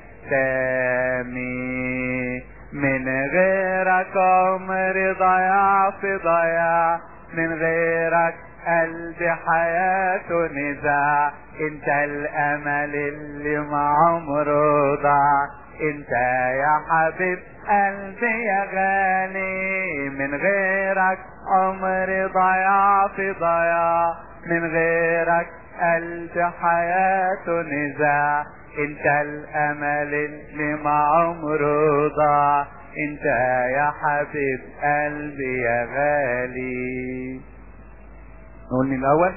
سامي من غيرك عمري ضياع في ضياع من غيرك قلبي حياته نزاع انت الامل اللي مع عمره ضاع انت يا حبيب قلبي يا غالي من غيرك عمري ضياع في ضياع من غيرك قلبي حياته نزاع انت الامل اللي مع عمره ضاع انت يا حبيب قلبي يا غالي نقول من الاول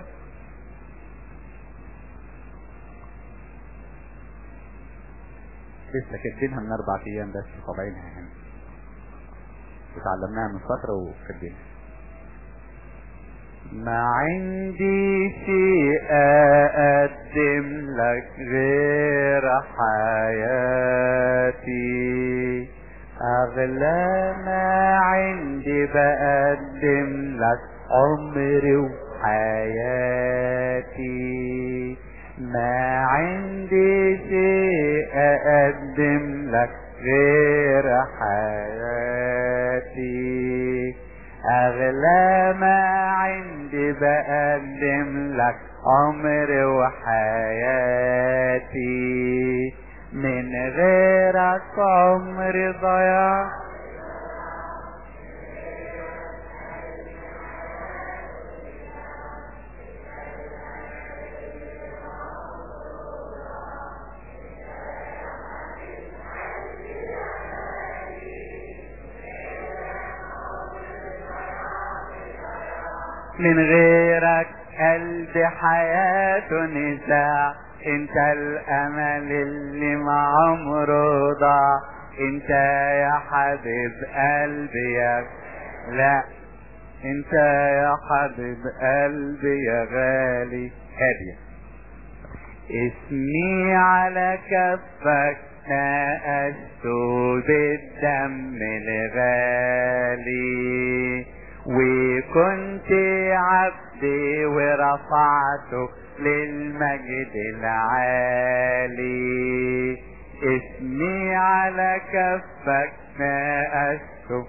لسه كاتبينها من اربع ايام بس طابعينها هنا اتعلمناها من فترة وكاتبينها ما عندي شيء اقدم لك غير حياتي اغلى ما عندي بقدم لك عمري وحياتي ما عندي شيء اقدم لك غير حياتي اغلى ما عندي بقدم لك عمري وحياتي من غيرك عمري ضياع من غيرك قلبي حياته نزاع انت الامل اللي مع عمره ضاع انت يا حبيب قلبي يا لا انت يا حبيب قلبي يا غالي هادية اسمي على كفك نقشته بالدم الغالي وكنت عبدي ورفعته للمجد العالي اسمي على كفك نقشته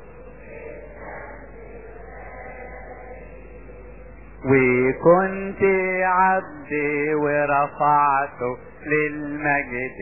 وكنت عبدي ورفعته للمجد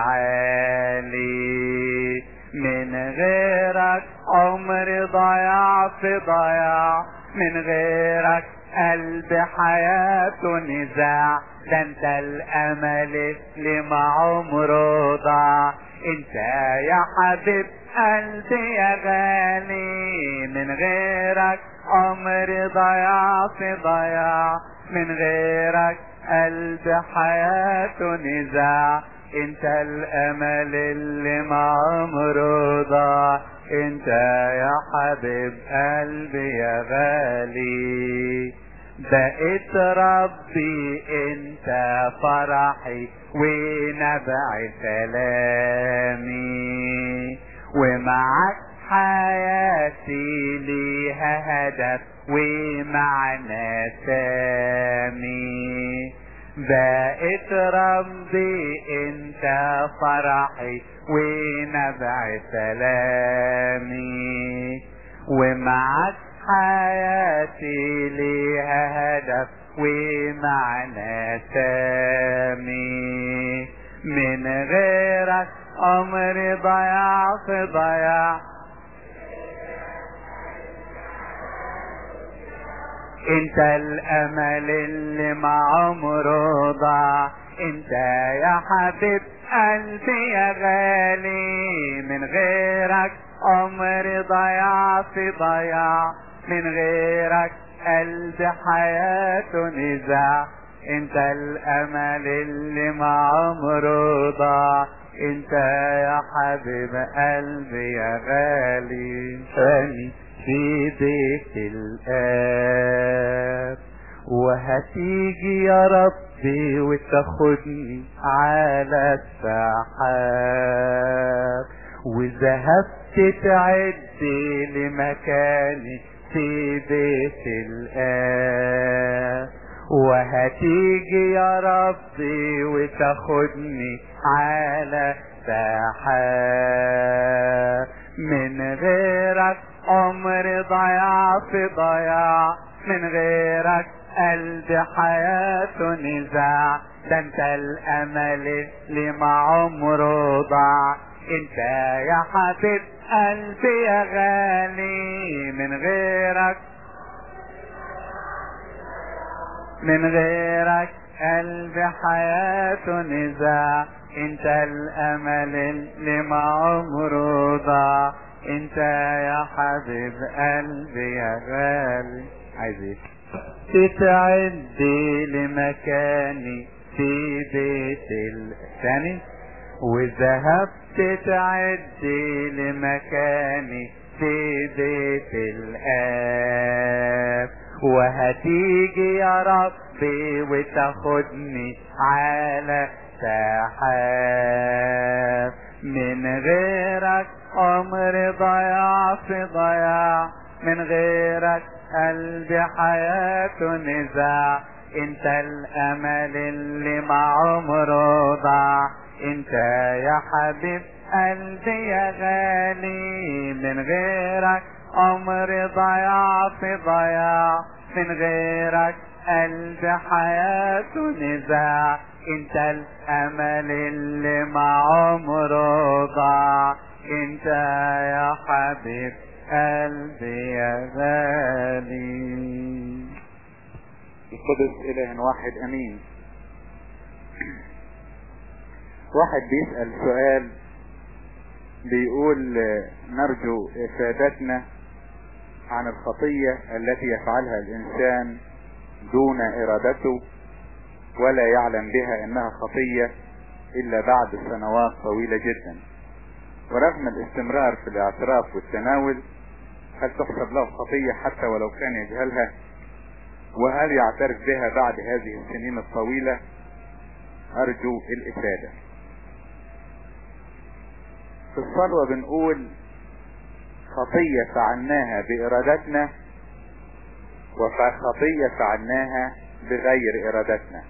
العالي من غيرك عمري ضياع في ضياع من غيرك قلب حياته نزاع ده انت الامل اللي مع عمره ضاع انت يا حبيب قلبي يا غالي من غيرك عمري ضياع في ضياع من غيرك قلب حياته نزاع انت الامل اللي مع عمره ضاع انت يا حبيب قلبي يا غالي بقيت ربي انت فرحي ونبع سلامي ومعك حياتي ليها هدف ومعنى سامي بقيت رمزي انت فرحي ونبع سلامي ومعك حياتي ليها هدف ومعنى سامي من غيرك عمري ضيع في ضياع انت الامل اللي مع عمره ضاع انت يا حبيب قلبي يا غالي من غيرك عمري ضيع في ضياع من غيرك قلبي حياته نزاع انت الامل اللي مع عمره ضاع انت يا حبيب قلبي يا غالي ثاني في بيت الآب وهتيجي يا ربي وتاخدني على السحاب وذهبت تعدي لمكاني في بيت الآب وهتيجي يا ربي وتاخدني على سحاب من غيرك عمري ضياع في ضياع من غيرك قلبي حياته نزاع ده انت الامل اللي مع عمره ضاع انت يا حبيب قلبي يا غالي من غيرك من غيرك قلبي حياته نزاع انت الامل اللي مع عمره ضاع انت يا حبيب قلبي يا غالي عايز ايه تتعدي لمكاني في بيت الثاني وذهبت تعدي لمكاني في بيت الآب وهتيجي يا ربي وتاخدني على سحاب من غيرك عمري ضياع في ضياع من غيرك قلبي حياته نزاع انت الامل اللي مع عمره ضاع انت يا حبيب قلبي يا غالي من غيرك عمري ضياع في ضياع من غيرك قلبي حياته نزاع انت الامل اللي مع عمره ضاع انت يا حبيب قلبي يا غالي القدس اله واحد امين واحد بيسأل سؤال بيقول نرجو افادتنا عن الخطية التي يفعلها الانسان دون ارادته ولا يعلم بها انها خطية الا بعد سنوات طويلة جدا ورغم الاستمرار في الاعتراف والتناول هل تحسب له خطية حتى ولو كان يجهلها وهل يعترف بها بعد هذه السنين الطويلة ارجو الافادة في الصلوة بنقول خطية فعلناها بارادتنا وخطية فعلناها بغير ارادتنا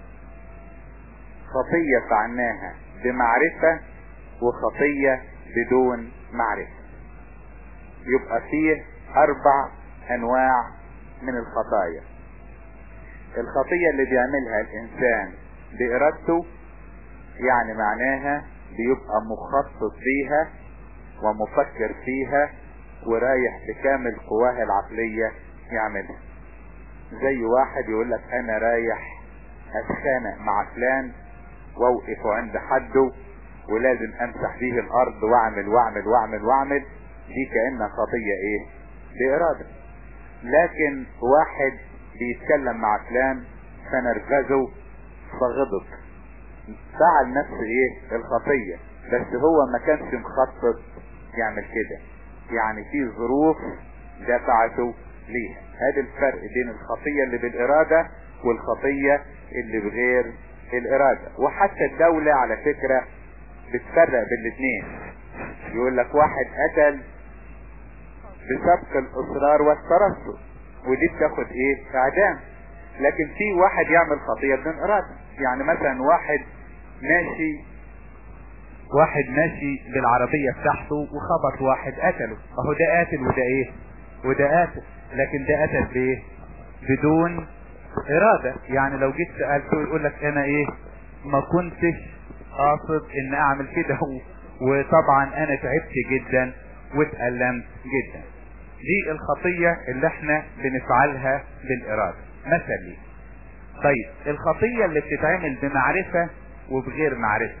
خطية فعلناها بمعرفة وخطية بدون معرفة يبقى فيه اربع انواع من الخطايا الخطية اللي بيعملها الانسان بارادته يعني معناها بيبقى مخطط ليها ومفكر فيها ورايح بكامل قواه العقلية يعملها زي واحد يقول لك انا رايح اتخانق مع فلان واوقف عند حده ولازم امسح بيه الارض واعمل واعمل واعمل واعمل دي كأنها خطية ايه بارادة لكن واحد بيتكلم مع فلان فنرفزه فغضب فعل نفس ايه الخطية بس هو ما كانش مخطط يعمل كده يعني في ظروف دفعته ليها هذا الفرق بين الخطية اللي بالارادة والخطية اللي بغير الارادة وحتى الدولة على فكرة بتفرق بين الاثنين يقول لك واحد قتل بسبق الاصرار والترصد ودي بتاخد ايه اعدام لكن في واحد يعمل خطية بدون ارادة يعني مثلا واحد ماشي واحد ماشي بالعربية بتاعته وخبط واحد قتله اهو ده قاتل وده ايه وده قاتل لكن ده قتل بايه بدون ارادة يعني لو جيت سألته يقول لك انا ايه ما كنتش قاصد ان اعمل كده وطبعا انا تعبت جدا واتألمت جدا دي الخطية اللي احنا بنفعلها بالارادة مثل ليه طيب الخطية اللي بتتعمل بمعرفة وبغير معرفة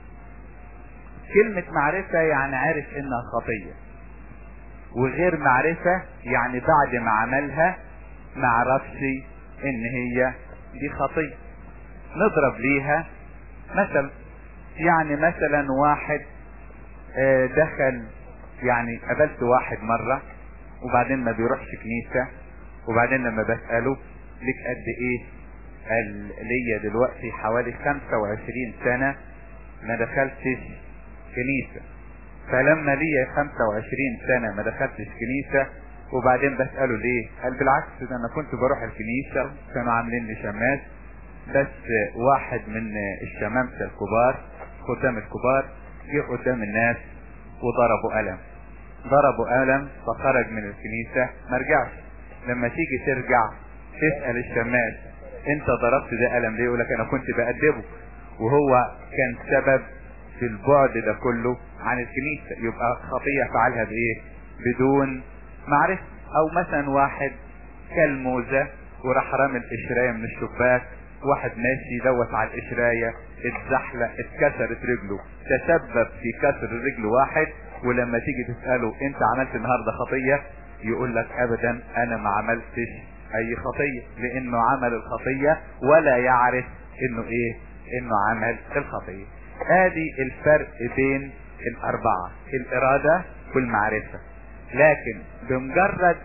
كلمة معرفة يعني عارف انها خطية وغير معرفة يعني بعد ما عملها معرفش ان هي دي خطية نضرب ليها مثل يعني مثلا واحد دخل يعني قابلت واحد مرة وبعدين ما بيروحش كنيسة وبعدين لما بسأله لك قد ايه قال ليا دلوقتي حوالي 25 سنة ما دخلتش كنيسة فلما ليا 25 سنة ما دخلتش كنيسة وبعدين بسأله ليه قال بالعكس ده انا كنت بروح الكنيسة كانوا عاملين لي شماس بس واحد من الشمامسة الكبار خدام الكبار جه قدام الناس وضربوا قلم ضربوا قلم فخرج من الكنيسة ما رجعش لما تيجي ترجع تسأل الشماس انت ضربت ده قلم ليه يقولك انا كنت بأدبه وهو كان سبب في البعد ده كله عن الكنيسة يبقى خطية فعلها بايه بدون معرفة او مثلا واحد كالموزة وراح رامي القشراية من الشباك واحد ماشي دوت على القشراية اتزحلق اتكسرت رجله تسبب في كسر رجل واحد ولما تيجي تسأله انت عملت النهاردة خطية يقول لك ابدا انا ما عملتش اي خطية لانه عمل الخطية ولا يعرف انه ايه انه عمل الخطية ادي الفرق بين الاربعة الارادة والمعرفة لكن بمجرد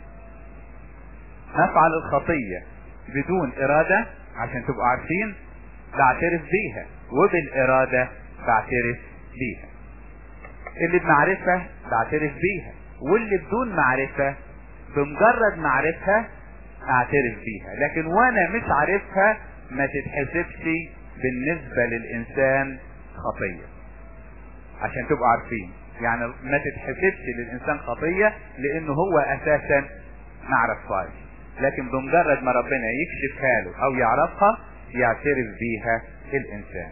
نفعل الخطية بدون ارادة عشان تبقوا عارفين بعترف بيها وبالارادة بعترف بيها اللي بمعرفة بعترف بيها واللي بدون معرفة بمجرد معرفة اعترف بيها لكن وانا مش عارفها ما تتحسبش بالنسبة للانسان خطية عشان تبقوا عارفين يعني ما تتحسبش للانسان خطية لانه هو اساسا ما عرفهاش لكن بمجرد ما ربنا يكشفها له او يعرفها يعترف بيها الانسان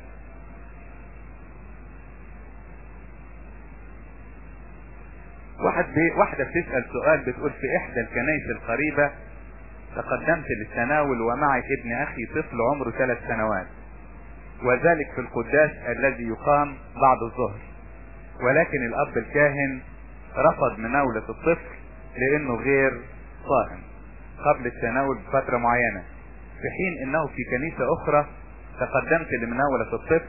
واحد بي واحدة بتسأل سؤال بتقول في احدى الكنائس القريبة تقدمت للتناول ومعي ابن اخي طفل عمره ثلاث سنوات وذلك في القداس الذي يقام بعد الظهر ولكن الاب الكاهن رفض مناولة الطفل لانه غير صائم قبل التناول بفترة معينة في حين انه في كنيسة اخرى تقدمت لمناولة الطفل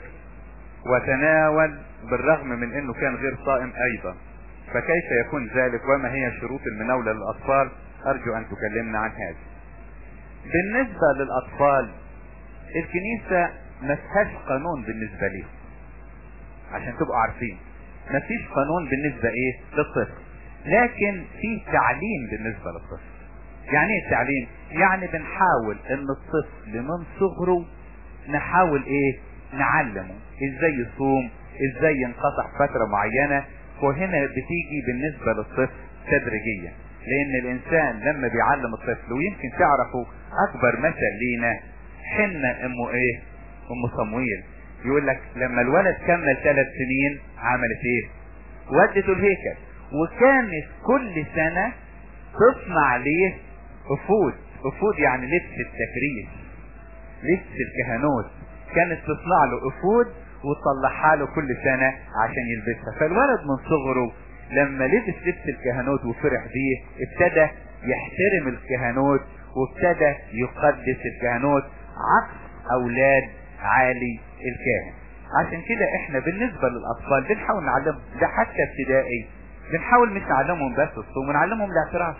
وتناول بالرغم من انه كان غير صائم ايضا فكيف يكون ذلك وما هي شروط المناولة للاطفال ارجو ان تكلمنا عن هذا بالنسبة للاطفال الكنيسة ما فيهاش قانون بالنسبة ليهم عشان تبقوا عارفين ما فيش قانون بالنسبة ايه للطفل لكن في تعليم بالنسبة للطفل يعني ايه التعليم يعني بنحاول ان الطفل من صغره نحاول ايه نعلمه ازاي يصوم ازاي ينقطع فترة معينة وهنا بتيجي بالنسبة للطفل تدريجيا لان الانسان لما بيعلم الطفل ويمكن تعرفوا اكبر مثل لينا حنة امه ايه ام صمويل يقول لك لما الولد كمل ثلاث سنين عملت ايه ودته الهيكل وكانت كل سنة تصنع ليه افود افود يعني لبس التكريس لبس الكهنوت كانت تصنع له افود وتطلعها له كل سنة عشان يلبسها فالولد من صغره لما لبس لبس الكهنوت وفرح بيه ابتدى يحترم الكهنوت وابتدى يقدس الكهنوت عكس اولاد عالي الكاهن عشان كده احنا بالنسبة للاطفال بنحاول نعلمهم ده حتى ابتدائي بنحاول مش نعلمهم بس الصوم ونعلمهم الاعتراف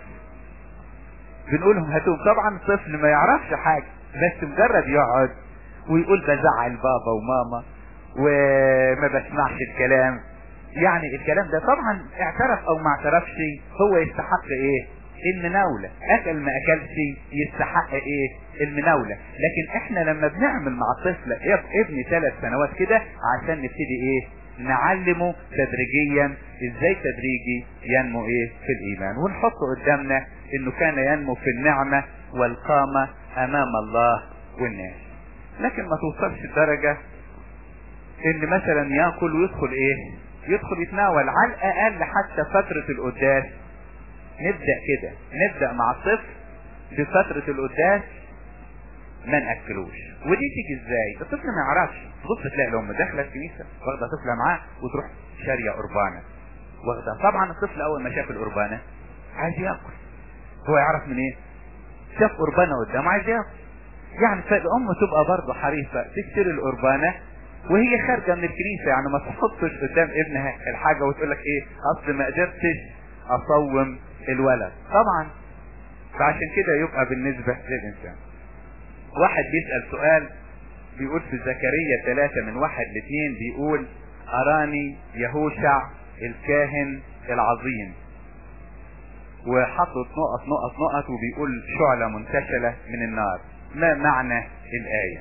بنقولهم هاتوهم طبعا الطفل ما يعرفش حاجة بس مجرد يقعد ويقول بزعل بابا وماما وما بسمعش الكلام يعني الكلام ده طبعا اعترف او ما اعترفش هو يستحق ايه المناولة اكل ما اكلش يستحق ايه المناولة لكن احنا لما بنعمل مع الطفل ابن ثلاث سنوات كده عشان نبتدي ايه نعلمه تدريجيا ازاي تدريجي ينمو ايه في الايمان ونحط قدامنا انه كان ينمو في النعمة والقامة امام الله والناس لكن ما توصلش الدرجة ان مثلا ياكل ويدخل ايه يدخل يتناول على الاقل حتى فترة القداس نبدأ كده نبدأ مع الطفل بفترة القداس ما ناكلوش ودي تيجي ازاي الطفل ما يعرفش تبص تلاقي الام داخله الكنيسه واخده طفله معاه وتروح شاريه قربانه واخده طبعا الطفل اول ما شاف القربانه عايز ياكل هو يعرف من ايه شاف قربانه قدامه عايز ياكل يعني فالام تبقى برضه حريصه تشتري القربانه وهي خارجه من الكنيسه يعني ما تحطش قدام ابنها الحاجه وتقول لك ايه اصل ما قدرتش اصوم الولد طبعا فعشان كده يبقى بالنسبه للانسان واحد بيسأل سؤال بيقول في زكريا ثلاثة من واحد لاثنين بيقول أراني يهوشع الكاهن العظيم وحطت نقط نقط نقط وبيقول شعلة منتشلة من النار ما معنى الآية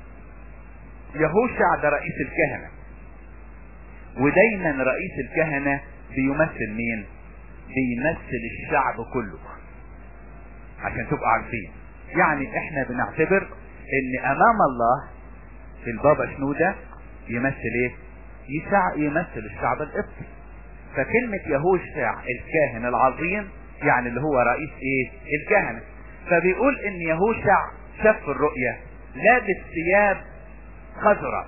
يهوشع ده رئيس الكهنة ودايما رئيس الكهنة بيمثل مين بيمثل الشعب كله عشان تبقوا عارفين يعني احنا بنعتبر ان امام الله البابا شنودة يمثل ايه يسع يمثل الشعب القبطي فكلمة يهوشع الكاهن العظيم يعني اللي هو رئيس ايه الكهنة فبيقول ان يهوشع شاف الرؤية لابس ثياب خضرة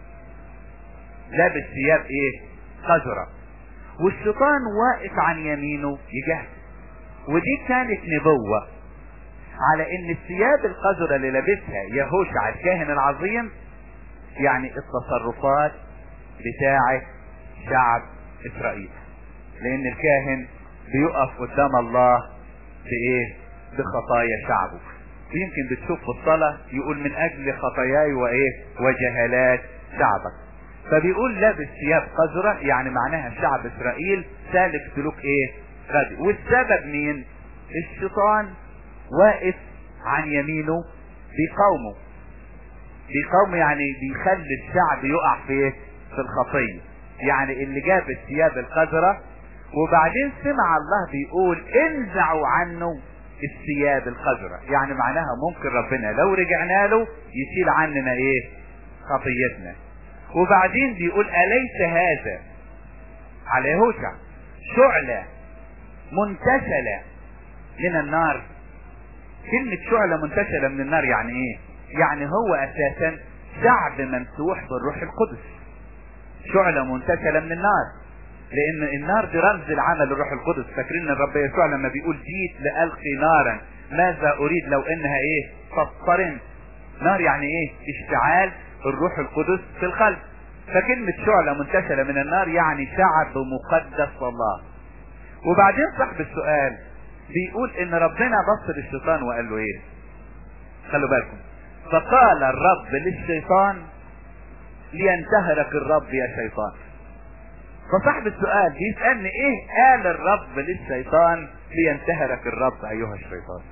لابس ثياب ايه خضرة والشيطان واقف عن يمينه يجهز ودي كانت نبوة على ان الثياب القذرة اللي لابسها يهوشع الكاهن العظيم يعني التصرفات بتاعة شعب اسرائيل لان الكاهن بيقف قدام الله بايه بخطايا شعبه ويمكن بتشوف في الصلاة يقول من اجل خطاياي وايه وجهالات شعبك فبيقول لابس ثياب قذرة يعني معناها شعب اسرائيل سالك سلوك ايه غبي والسبب مين الشيطان واقف عن يمينه بيقاومه بيقاومه يعني بيخلي الشعب يقع في ايه في الخطية يعني اللي جاب الثياب القذرة وبعدين سمع الله بيقول انزعوا عنه الثياب القذرة يعني معناها ممكن ربنا لو رجعنا له يشيل عننا ايه خطيتنا وبعدين بيقول أليس هذا على يهوشع شعلة منتشلة من النار كلمة شعلة منتشلة من النار يعني ايه يعني هو اساسا شعب ممسوح بالروح القدس شعلة منتشلة من النار لان النار دي رمز العمل الروح القدس فاكرين ان الرب يسوع لما بيقول جيت لألقي نارا ماذا اريد لو انها ايه تضطرم نار يعني ايه اشتعال الروح القدس في القلب فكلمة شعلة منتشلة من النار يعني شعب مقدس الله وبعدين صاحب السؤال بيقول ان ربنا بص للشيطان وقال له ايه خلوا بالكم فقال الرب للشيطان لينتهرك الرب يا شيطان فصاحب السؤال بيسألني ايه قال الرب للشيطان لينتهرك الرب ايها الشيطان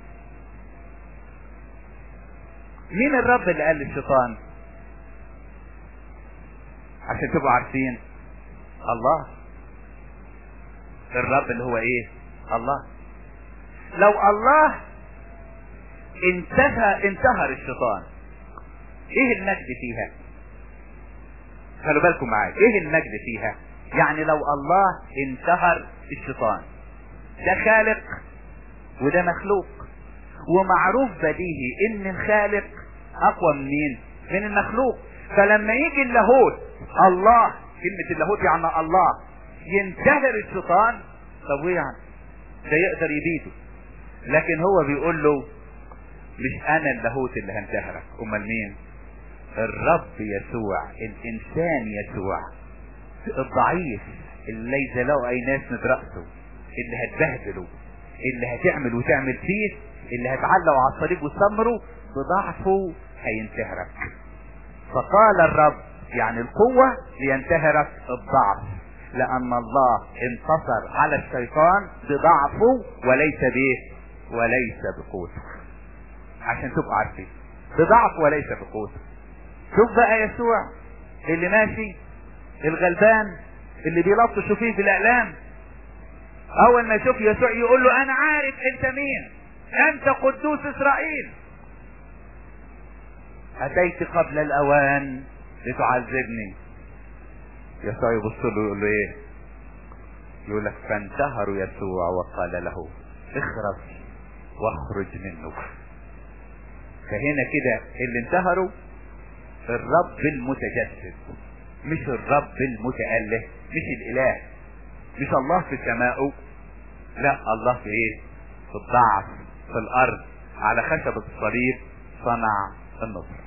مين الرب اللي قال للشيطان عشان تبقوا عارفين الله الرب اللي هو ايه الله لو الله انتهى انتهر الشيطان ايه المجد فيها خلوا بالكم معايا ايه المجد فيها يعني لو الله انتهر الشيطان ده خالق وده مخلوق ومعروف بديهي ان الخالق اقوى من مين من المخلوق فلما يجي اللاهوت الله كلمة اللاهوت يعني الله ينتهر الشيطان طب يعني ده يقدر يبيده لكن هو بيقول له مش انا اللاهوت اللي هنتهرك امال مين الرب يسوع الانسان يسوع الضعيف اللي ليس له اي ناس رأسه اللي هتبهدله اللي هتعمل وتعمل فيه اللي هتعلقه على الصليب وتسمره بضعفه هينتهرك فقال الرب يعني القوة لينتهرك الضعف لان الله انتصر على الشيطان بضعفه وليس به وليس بقوته عشان تبقوا عارفين بضعف وليس بقوته شوف بقى يسوع اللي ماشي الغلبان اللي بيلطشوا فيه بالاعلام اول ما يشوف يسوع يقول له انا عارف انت مين انت قدوس اسرائيل اتيت قبل الاوان لتعذبني يسوع يبص له يقول له ايه يقول لك فانتهروا يسوع وقال له اخرج واخرج منه فهنا كده اللي انتهروا الرب المتجسد مش الرب المتأله مش الاله مش الله في سمائه لا الله في ايه في الضعف في الارض على خشبة الصليب صنع النصر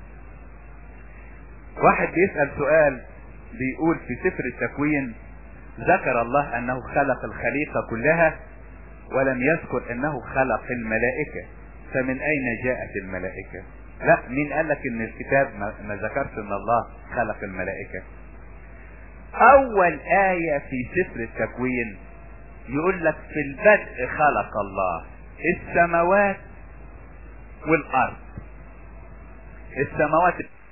واحد بيسأل سؤال بيقول في سفر التكوين ذكر الله انه خلق الخليقة كلها ولم يذكر انه خلق الملائكة فمن اين جاءت الملائكة لا مين قال لك ان الكتاب ما ذكرش ان الله خلق الملائكة اول آية في سفر التكوين يقول لك في البدء خلق الله السماوات والارض السماوات